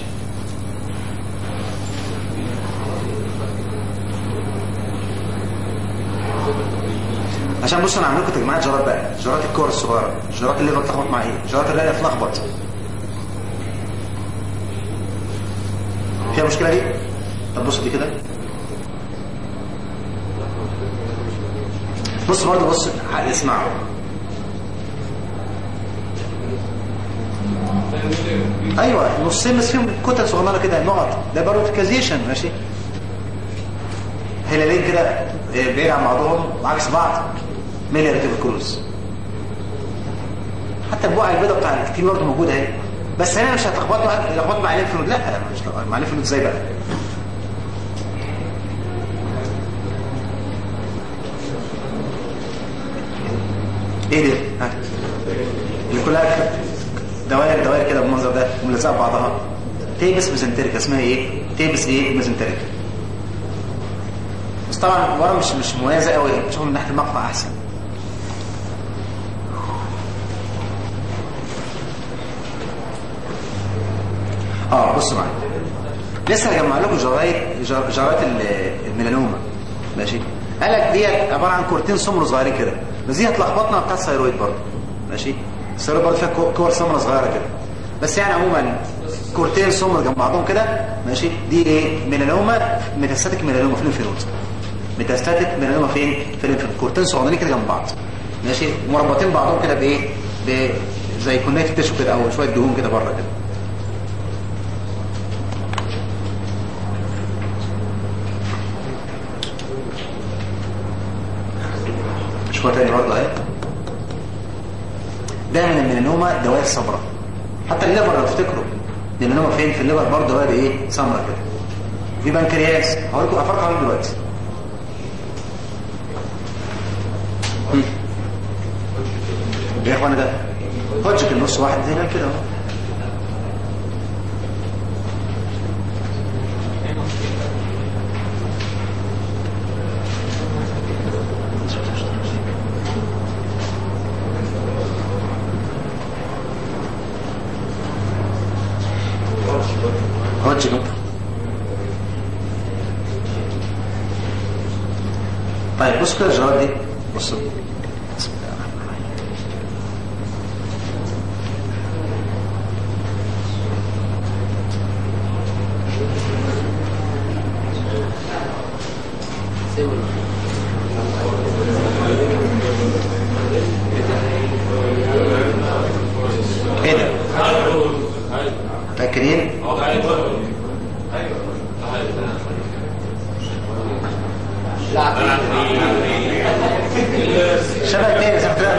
Speaker 1: عشان بصوا انا عامل لكم تجميعات جرات بقى جرات الكور الصغيره جرات الليفر تلخبط مع ايه جرات الرئه تلخبط فيها مشكله دي طب بصوا دي كده بص برضه بص اسمعوا ايوه نصين بس فيهم كتل صغيره كده نقط ده برضه كازيشن ماشي هلالين كده آه، بعيد عن بعضهم عكس بعض ميليار كروز حتى البقعه البيضاء بتاع الكتير برضه موجوده اهي بس هنا مش هتلخبط مع لخبط مع الليمف نود لا مش مع الليمف نود ازاي بقى ايه ده ها اللي كلها دوائر دوائر كده بالمنظر ده وملزقه ببعضها تيبس ميزنتريك اسمها ايه تيبس ايه ميزنتريك بس طبعا ورا مش مش مميزه قوي تشوفها من ناحيه المقطع احسن اه بصوا معايا لسه هجمع لكم جرايد جر- جرايد ال- الميلانوما ماشي قال لك ديت عباره عن كورتين سمر صغيرين كده بس دي هتلخبطنا بتاع الثيرويد برضه ماشي الثيرويد برضه فيها كو- كور سمره صغيره كده بس يعني عموما كورتين سمر جنب بعضهم كده ماشي دي ايه ميلانوما ميتاستاتيك ميلانوما في الانفينود ميتاستاتيك ميلانوما فين في الانفينود كورتين صغيرين كده جنب بعض ماشي مربطين بعضهم كده بايه ب زي كونكت تيشو كده او شويه دهون كده بره كده شويه تاني برضه اهي دايما الميلانوما دوائر سمراء حتى الليفر لو تفتكروا الميلانوما فين في الليفر برضه دوائر ايه سمراء كده في بنكرياس هقول لكم افرق عليهم دلوقتي هم. ايه يا اخوانا ده هوجك النص واحد زي ده كده اهو هوجك طيب بص كده الجواب دي بصوا بسم الله الرحمن الرحيم
Speaker 3: سيبنا
Speaker 1: ايه ده متاكدين
Speaker 3: لا
Speaker 1: شبه التاني صح كده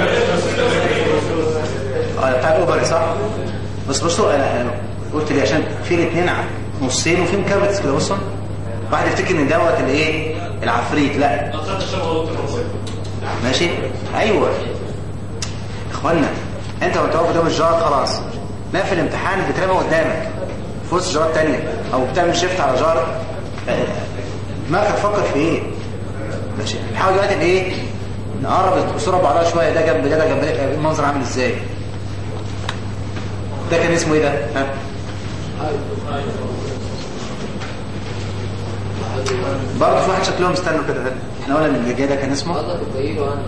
Speaker 1: اه بتاع الاوبر صح بس بصوا انا أنا قلت ليه عشان في الاثنين نصين وفي مكابتس كده بصوا واحد يفتكر ان دوت الايه العفريت لا
Speaker 2: أخذت شبه دكتور نصير
Speaker 1: ماشي ايوه اخوانا انت وانت واقف قدام الجار خلاص ما في الامتحان بترمى قدامك في وسط جارات تانية او بتعمل شيفت على جار آه، دماغك هتفكر في ايه ماشي نحاول دلوقتي ان ايه نقرب الصوره بعضها شويه ده جنب ده ده جنب ده المنظر عامل ازاي ده كان اسمه ايه ده ها برضه في واحد شكلهم استنوا كده احنا قلنا اللي جاي ده كان اسمه
Speaker 3: والله بتبينه انا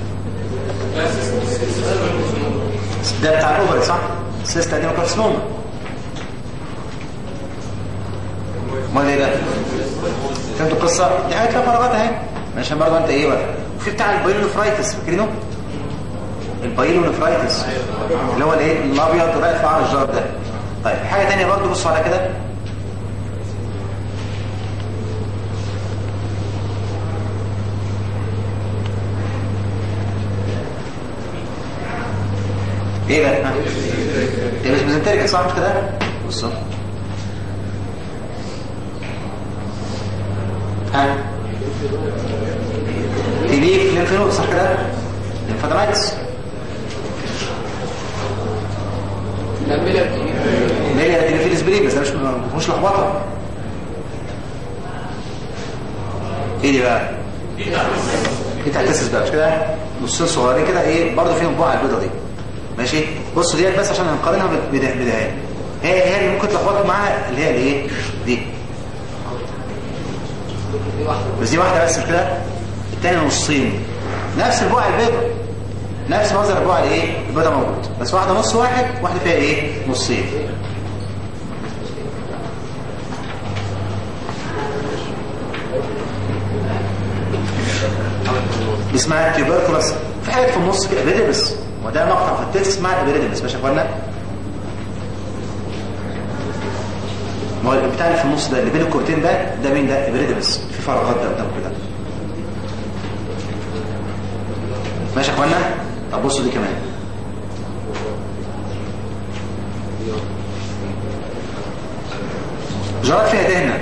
Speaker 1: ده بتاع الاوفر صح سيستا دي كارسنوما امال ايه ده فهمتوا القصه دي حاجه فيها فراغات اهي ماشي برضه انت ايه بقى وفي بتاع البايلونفرايتس فاكرينه البايلونفرايتس اللي هو الايه الابيض رايح في عرض الجار ده طيب حاجه ثانيه برضه بصوا على كده ايه ده ها؟ ده مش ميزنتريك صح مش كده بصوا ها تليك لينفنود صح كده لينفادرايتس
Speaker 3: كملها بتجيب
Speaker 1: ليه يا تليفيلس بريد بس ده مش مش لخبطه ايه دي بقى دي تحتسس بقى مش كده نصين صغيرين كده ايه برضه فيهم بقع البيضه دي ماشي بصوا ديت بس عشان نقارنها بده بدهان هي هي اللي ممكن تلخبط معاها اللي هي الايه دي
Speaker 3: دي واحده
Speaker 1: بس دي واحده بس مش كده الثانيه نصين نفس البقع البيضه نفس منظر البقع الايه البيضه موجود بس واحده نص واحد واحده فيها ايه نصين دي اسمها تيوبركلوس في حاجات في النص كده ابيديمس وده مقطع في التكست اسمها ابيديمس ماشي يا اخوانا ما هو البتاع اللي في النص ده اللي بين الكورتين ده ده مين ده ابيديمس في فراغات ده قدام كده ماشي يا اخوانا طب بصوا دي كمان جرات فيها دهنه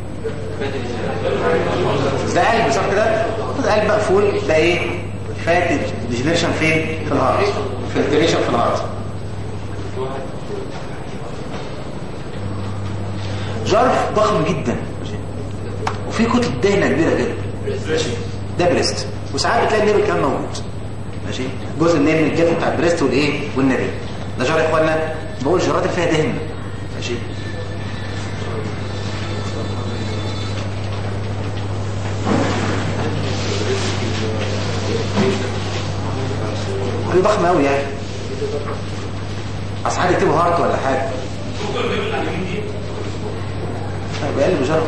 Speaker 1: ده قلب صح كده ده قلب مقفول ده ايه فات ديجنريشن فين في الهارت فلتريشن في الهارت جرف ضخم جدا وفي كتله دهنه كبيره كده ماشي ده بريست وساعات بتلاقي النبل كمان موجود ماشي جزء من من الجلد بتاع البريست والايه والنبل ده جار يا اخوانا بقول جرات اللي فيها دهن ماشي حاجه ضخمه قوي يعني اصل حد يكتبه هارت ولا حاجه طيب بقلب جرف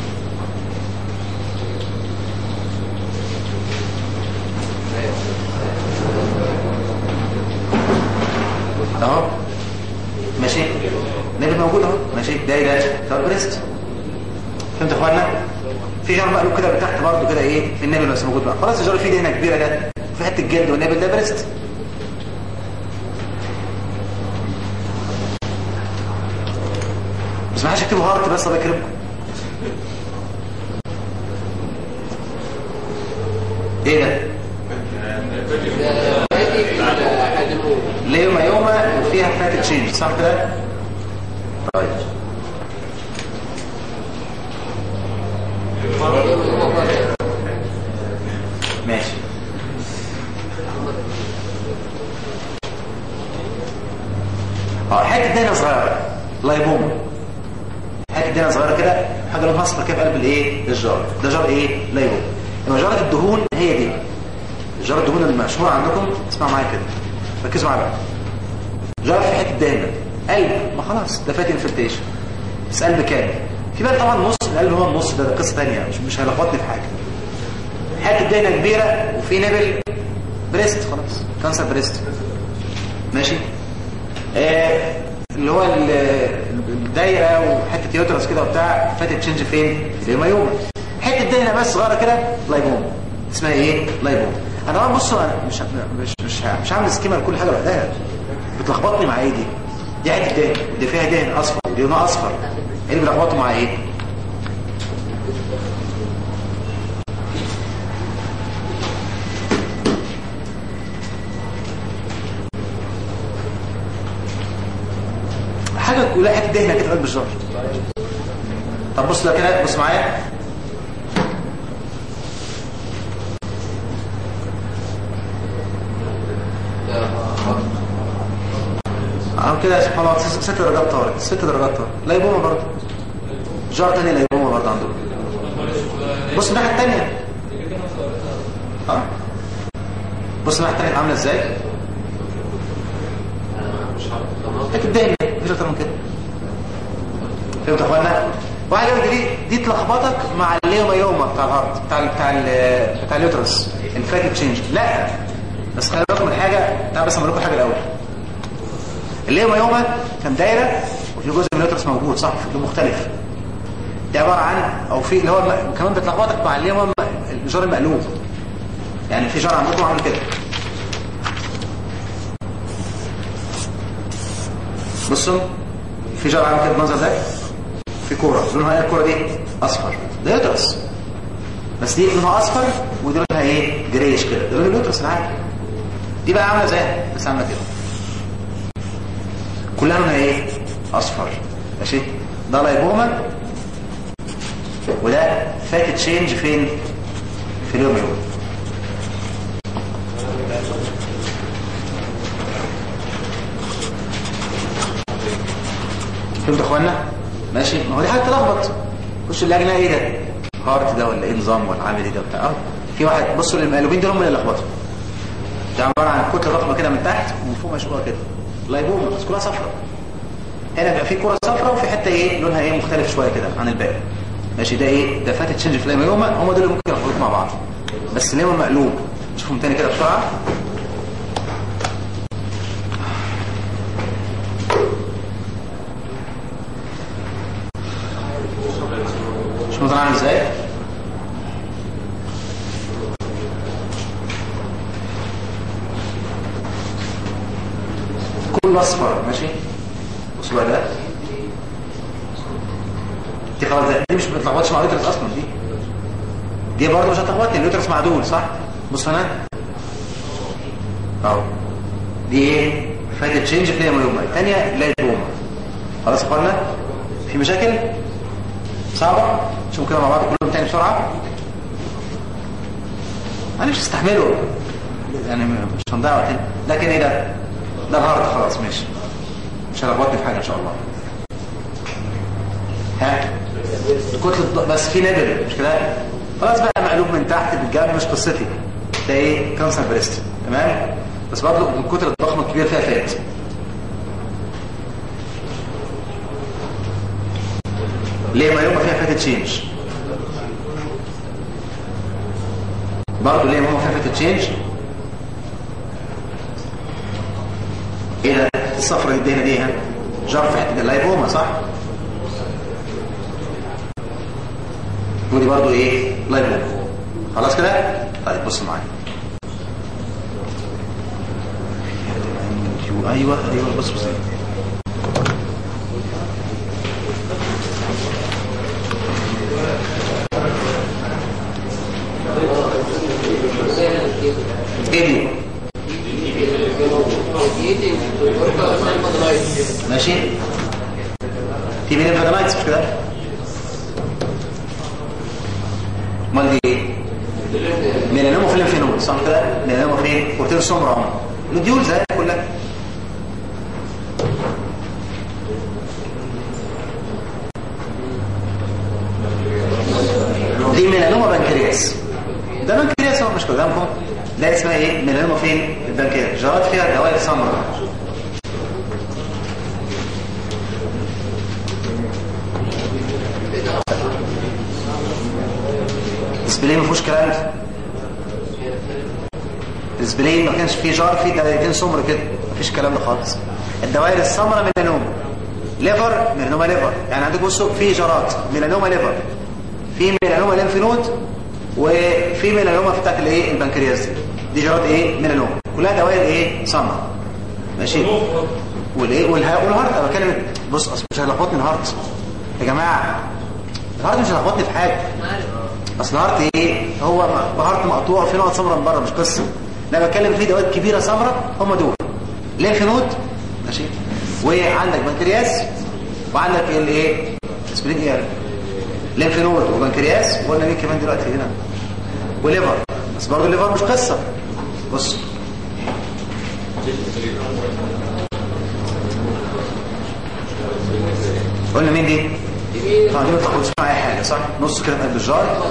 Speaker 1: اهو ماشي النبي موجود اهو ماشي ده ايه ده ده بريست فهمت يا اخوانا في جار مقلوب كده من تحت برضه كده ايه في النبي بس موجود بقى خلاص الجار فيه دهنه كبيره ده في حته جلد والنبي ده بريست بس ما حدش يكتبوا هارت بس الله يكرمكم ايه ده
Speaker 3: ده فاتي في الادينوم
Speaker 1: ليه ما يوما وفيها فات تشينج صح كده طيب ماشي اه حته دهنه صغيره لايبوما حته دهنه صغيره كده حاجه لونها اصفر كده في قلب الايه الجار ده جار ايه لايبوما يبقى جاره الدهون هي دي جار الدهون المشهوره عندكم اسمعوا معايا كده ركزوا معايا بقى جار في حته دهنه قلب ما خلاص ده فات انفلتيشن بس قلب كامل في بقى طبعا نص القلب هو النص ده, ده قصه ثانيه مش مش هيلخبطني في حاجه حته دهنه كبيره وفي نبل بريست خلاص كانسر بريست ماشي آه اللي هو ال- الدايره وحته يوترس كده وبتاع فاتت تشنج فين في الهيمايوما حته دهنه بس صغيره كده لايبوما اسمها ايه لايبوما انا طبعا بصوا انا مش مش مش مش هعمل سكيما لكل حاجه لوحدها بتلخبطني مع ايه دي دي حته دهن دي فيها دهن اصفر دي لونها اصفر ايه اللي بيلخبطوا مع ايه لك ولا حته دهنه كده قلب الجار طب بص لك كده بص معايا اهو كده سبحان الله ست ست درجات طارت ست درجات طارت ليبومه برضه جار تاني ليبومه برضه عندهم بص الناحيه الثانيه اه بص الناحيه الثانيه عامله ازاي لكن الدهن مفيش اكتر من كده فهمت يا اخوانا واحد يقول دي دي تلخبطك مع اليوم يوم بتاع الهارت بتاع ال بتاع ال بتاع اليوترس الفاتي تشينج لا بس خلي بالكم من حاجه تعال بس اقول لكم حاجه الاول اليوم يوم كان دايره وفي جزء من اليوترس موجود صح في مختلف دي عباره عن او في اللي هو الم- كمان بتلخبطك مع اليوم الجار المقلوب يعني في جار عندكم عامل كده بصوا في جار عامل كده بمنظر ده في كوره لونها ايه الكوره دي اصفر ده يوترس بس دي لونها اصفر ودي لونها ايه جريش كده ده لون اليوترس العادي دي بقى عامله زي بس عامله كده كلها لونها ايه اصفر ماشي ده لايبوما وده فات تشينج فين في اليوم يوم فهمت يا اخوانا ماشي ما هو دي حاجه تلخبط خش اللجنه ايه ده هارت ده ولا ايه نظام ولا عامل ايه ده بتاع اه في واحد بصوا للمقلوبين دول هم اللي لخبطوا ده عباره عن كتله ضخمه كده من تحت ومن فوق مشقوقه كده لايبوما بس كلها صفراء هنا بيبقى في كره صفراء وفي حته ايه لونها ايه مختلف شويه كده عن الباقي ماشي ده ايه ده فات تشينج في اللايبوما هم دول اللي ممكن يخلطوا مع بعض بس ليه مقلوب شوفهم تاني كده بسرعه شوف المنظر عامل ازاي كله اصفر ماشي بصوا بقى ده دي خلاص ده دي مش بتلخبطش مع اليوترس اصلا دي دي برضه مش هتلخبطني اليوترس معدول صح بص هنا اهو دي ايه فايده تشينج في اليوم الثانيه لا يتوما خلاص يا اخوانا في مشاكل صعبه شوفوا كده مع بعض كلهم تاني بسرعه انا مش هستحمله يعني مش هنضيع وقتنا لكن ايه ده ده الهارد خلاص ماشي مش هلخبطني في حاجه ان شاء الله ها كتله بس في نبل مش كده خلاص بقى مقلوب من تحت بالجنب مش قصتي ده ايه كانسر بريست تمام بس برضه الكتله الضخمه الكبيره فيها فات ليه ما يوم فيها فات تشينج برضه ليه ماما فيها فات تشينج ايه ده الصفرة الدهنة دي ها جار في حته اللايبوما صح ودي برضه ايه لايبوما خلاص كده طيب بص معايا ايوه ايوه بص بص ايه دي ماشي في مين الفادلايتس مش كده امال دي ايه ميلانوما في الليمفينود صح كده ميلانوما فين كورتين سمراء نوديول زي كلها دي ميلانوما بنكرياس ده بنكرياس هو مش قدامكم ده اسمها ايه ميلانوما فين البنكرياس جرات فيها دوائر سمراء السبلين ما فيهوش كلام ده السبلين ما كانش فيه جار فيه دايرتين سمر كده ما فيش الكلام ده خالص الدوائر السمراء ميلانوما ليفر ميلانوما ليفر يعني عندك بصوا في جارات ميلانوما ليفر في ميلانوما ليمف نود وفي ميلانوما بتاعت الايه البنكرياس دي دي جارات ايه ميلانوما كلها دوائر ايه سمراء ماشي والايه والها والهارت انا بتكلم بص اصل مش هيلخبطني الهارت يا جماعه الهارت مش هيلخبطني في حاجه اصل الهارت ايه هو هارت مقطوع في نقط سمراء من بره مش قصه انا بتكلم في دوائر كبيره سمراء هم دول ليمف نود ماشي وعندك بنكرياس وعندك الايه سبرينج اير ليمف نود وبنكرياس وقلنا مين كمان دلوقتي هنا وليفر بس برضه الليفر مش قصه بص قلنا مين دي
Speaker 3: يمين
Speaker 1: طبعا دي ما تاخدش مع اي حاجه صح نص كده في قلب الجار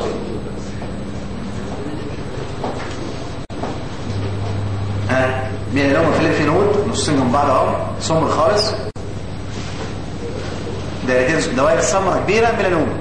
Speaker 1: ها ميلانوما في الليمف نود نصين جنب بعض اهو سمر خالص دايرتين دوائر سمراء كبيره ميلانوما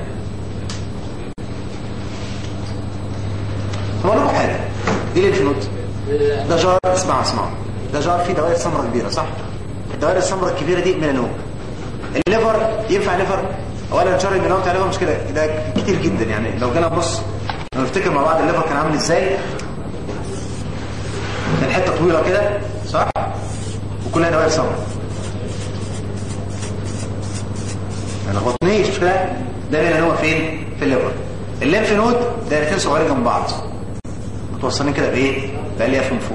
Speaker 1: طب اقول لكم حاجه دي ليمف نود ده جار اسمعوا اسمعوا ده جار فيه دوائر سمراء كبيره صح الدوائر السمراء الكبيره دي ميلانوما الليفر ينفع ليفر اولا الجار الميلانوما بتاع الليفر مش كده ده كتير جدا يعني لو جينا نبص لو نفتكر مع بعض الليفر كان عامل ازاي كان حته طويله كده صح وكلها دوائر سمراء ما لخبطنيش مش كده ده ميلانوما فين في الليفر الليمف نود دايرتين صغيرين جنب بعض متوصلين كده بايه بالياف من فوق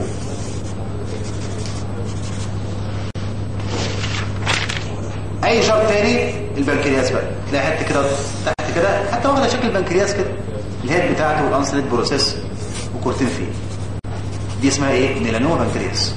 Speaker 1: اي جار تاني البنكرياس بقى تلاقي حته كده تحت كده حتى واخده شكل البنكرياس كده الهيد بتاعته والانسليت بروسيس وكورتين فيه دي اسمها ايه ميلانوما بنكرياس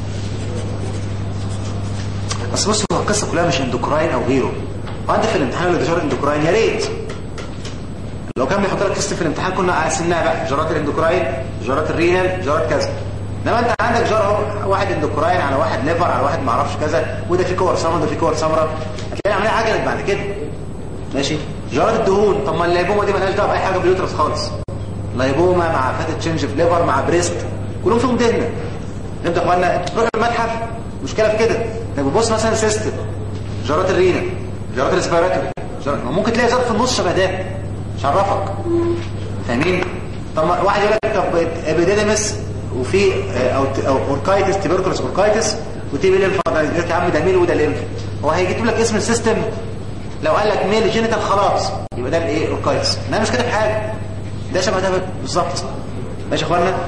Speaker 1: بس بص هو القصه كلها مش اندوكراين او غيره وانت في الامتحان اللي جار اندوكراين يا ريت لو كان بيحط لك قصه في الامتحان كنا قسمناها بقى جارات الاندوكراين جارات الرينال جارات كذا انما انت عندك جار اهو واحد اندوكراين على واحد ليفر على واحد ما اعرفش كذا وده في كور سمراء وده في كور سمراء هتلاقي العمليه عجلت بعد كده ماشي جارات الدهون طب ما اللايبوما دي مالهاش دعوه باي حاجه باليوترس خالص لايبوما مع فاتة تشنج في ليفر مع بريست كلهم فيهم دهنه انت يا اخوانا تروح المتحف مشكله في كده انك بتبص مثلا سيستم جارات الرينال جارات الاسبيراتوري جارات ممكن تلاقي جار في النص شبه ده مش عرفك فاهمين طب ما واحد يقول لك طب ابيديدمس وفي آه، او او اوركايتس تبركلوس اوركايتس وتي بي ليمف يا عم ده ميل وده ليمف هو هيجيب لك اسم السيستم لو قال لك ميل جينيتال خلاص يبقى ده الايه اوركايتس انا مش كاتب حاجه ده شبه ده بالظبط ماشي يا اخوانا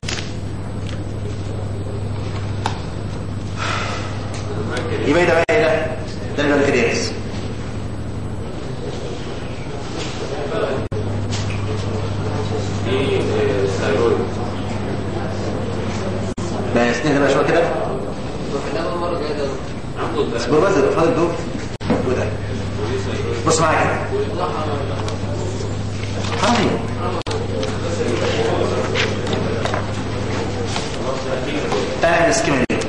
Speaker 1: يبقى ده بقى ايه ده ده البنكرياس
Speaker 3: في ثايرويد
Speaker 1: ده يسند بقى شويه كده
Speaker 3: وحنا المره الجايه ده عنده
Speaker 1: بس بالرز ده فاضل دول وده بص معايا كده حرامي تعالى نعمل السكيمه دي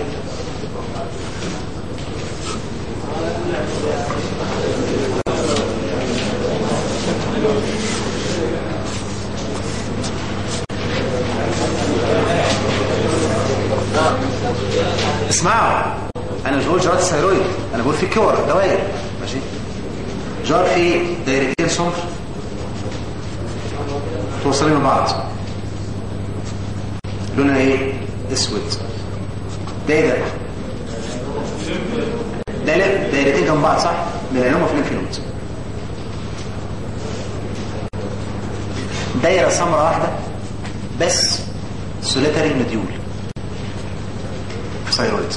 Speaker 1: اسمعوا انا مش بقول جرات الثيرويد انا بقول في كور دوائر ماشي جار فيه دايرتين سمر توصلين من بعض لونها ايه اسود ده ايه ده ده لا دايرتين جنب بعض صح ميلانوما في الليمف نود دايره سمراء واحده بس سوليتاري مديول في ثيرويد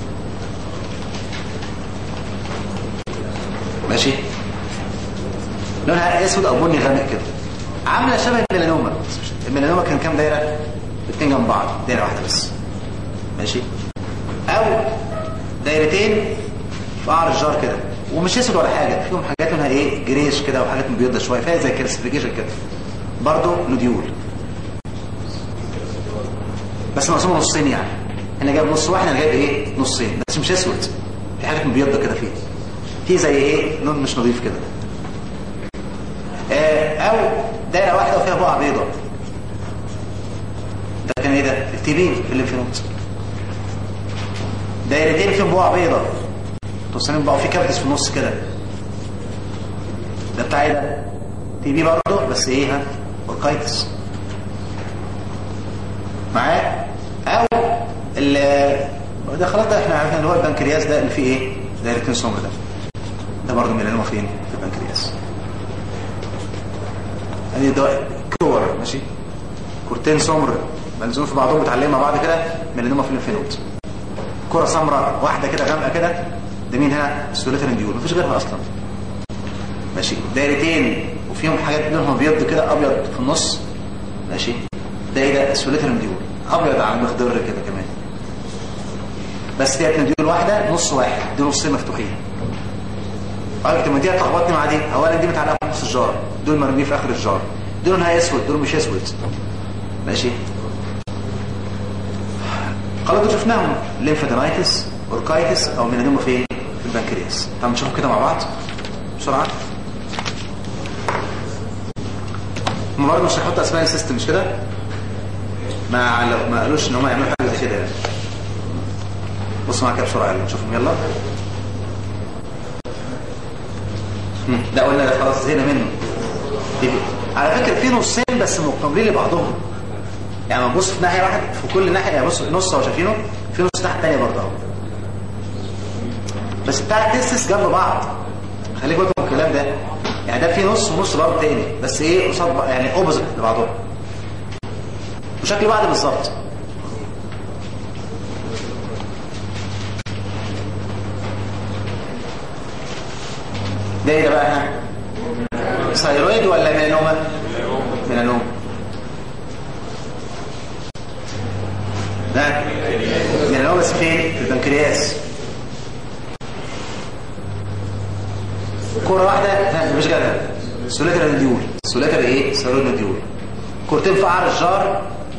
Speaker 1: ماشي لونها اسود او بني غامق كده عامله شبه الميلانوما بس مش- الميلانوما كان كام دايره الاثنين جنب بعض دايره واحده بس ماشي او دايرتين في قعر الجار كده ومش اسود ولا حاجه فيهم حاجات لونها ايه جريش كده وحاجات مبيضه شويه فيها زي كالسيفيكيشن كده برضه نوديول بس مقسومه نصين يعني هنا جايب نص واحد انا جايب ايه نصين بس مش اسود في حاجات مبيضه كده فيه في زي ايه لون مش نظيف كده آه او دايره واحده وفيها بقع بيضاء ده كان ايه ده التي بي في الليمف نود دايرتين فيهم بقع بيضاء توصلين بقى في كابتس في النص كده ده بتاع ايه ده تي بي برضه بس ايه ها اوركايتس معاه او ال ده خلاص ده احنا عارفين اللي هو البنكرياس ده اللي فيه ايه دايرتين سمر ده ده برضه ميلانوما فين في البنكرياس ادي ده كور ماشي كورتين سمر ملزوم في بعضهم متعلقين مع بعض كده ميلانوما في الليمف نود كره سمراء واحده كده غامقه كده ده مين هنا السوليتر نديول مفيش غيرها اصلا ماشي دايرتين وفيهم حاجات لونهم ابيض كده ابيض في النص ماشي ده ايه ده السوليتر نديول ابيض على المخضر كده كمان بس ديت نديول واحده نص واحد دي نصين مفتوحين قالت ما دي هتلخبطني مع دي اولا دي متعلقه في نص الجار دول مرميه في اخر الجار دول لونها اسود دول مش اسود ماشي خلاص دول شفناهم ليمفادينايتس اوركايتس او ميلانوما فين في البنكرياس طب نشوف كده مع بعض بسرعه هم برضه مش هيحطوا اسماء السيستم مش كده ما علق- ما قالوش ان هم يعملوا حاجه زي كده يعني بصوا معايا كده بسرعه يلا نشوفهم يلا مم. لا قلنا ده خلاص زهقنا منه في- على فكره في نصين بس مقابلين لبعضهم يعني ما تبص في ناحيه واحده في كل ناحيه يعني بص نص اهو شايفينه في نص ناحيه ثانيه برضه اهو بس بتاع التستس جنب بعض خليك بالك من الكلام ده يعني ده في نص ونص برضه تاني بس ايه قصاد بعض- يعني اوبوزيت لبعضهم وشكل بعض بالظبط ده ايه ده بقى ها ثايرويد ولا ميلانوما ميلانوما لا ميلانوما بس فين في البنكرياس كرة واحدة لا مش كده سولاتر نديول سولاتر ايه ثايرويد نديول كورتين في قعر الجار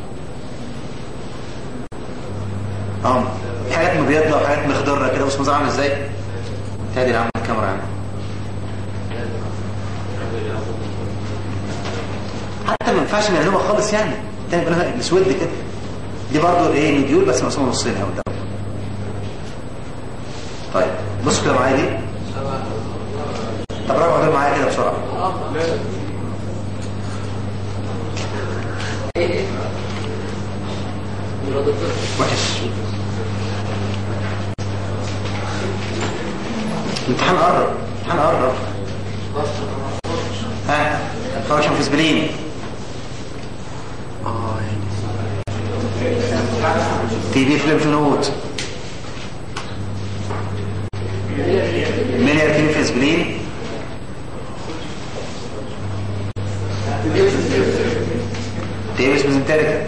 Speaker 1: اه في حاجات مبيضة وحاجات مخضرة كده بص منظرها عامل ازاي تادي العمل الكاميرا يعني حتى ما ينفعش ميلانوما خالص يعني تاني بنها مسود كده دي برضه ايه نديول بس مقسومه نصين اهو قدام طيب بص كده معايا دي طب راجعوا دول معايا كده بسرعه وحش الامتحان قرب الامتحان قرب ها فانكشن فيزبلين اه تي بي فليم نوت مين يركين فيزبلين تيبس بزنتريكا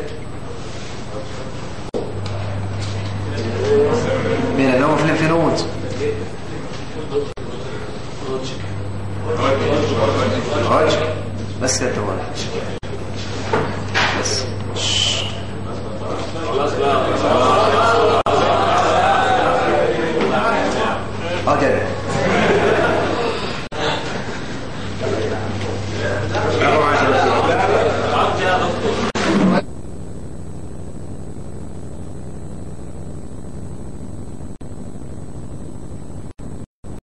Speaker 1: مين اللي هو فليم نوت هاج بس كده هو بس
Speaker 3: خلاص بقى
Speaker 1: اه كده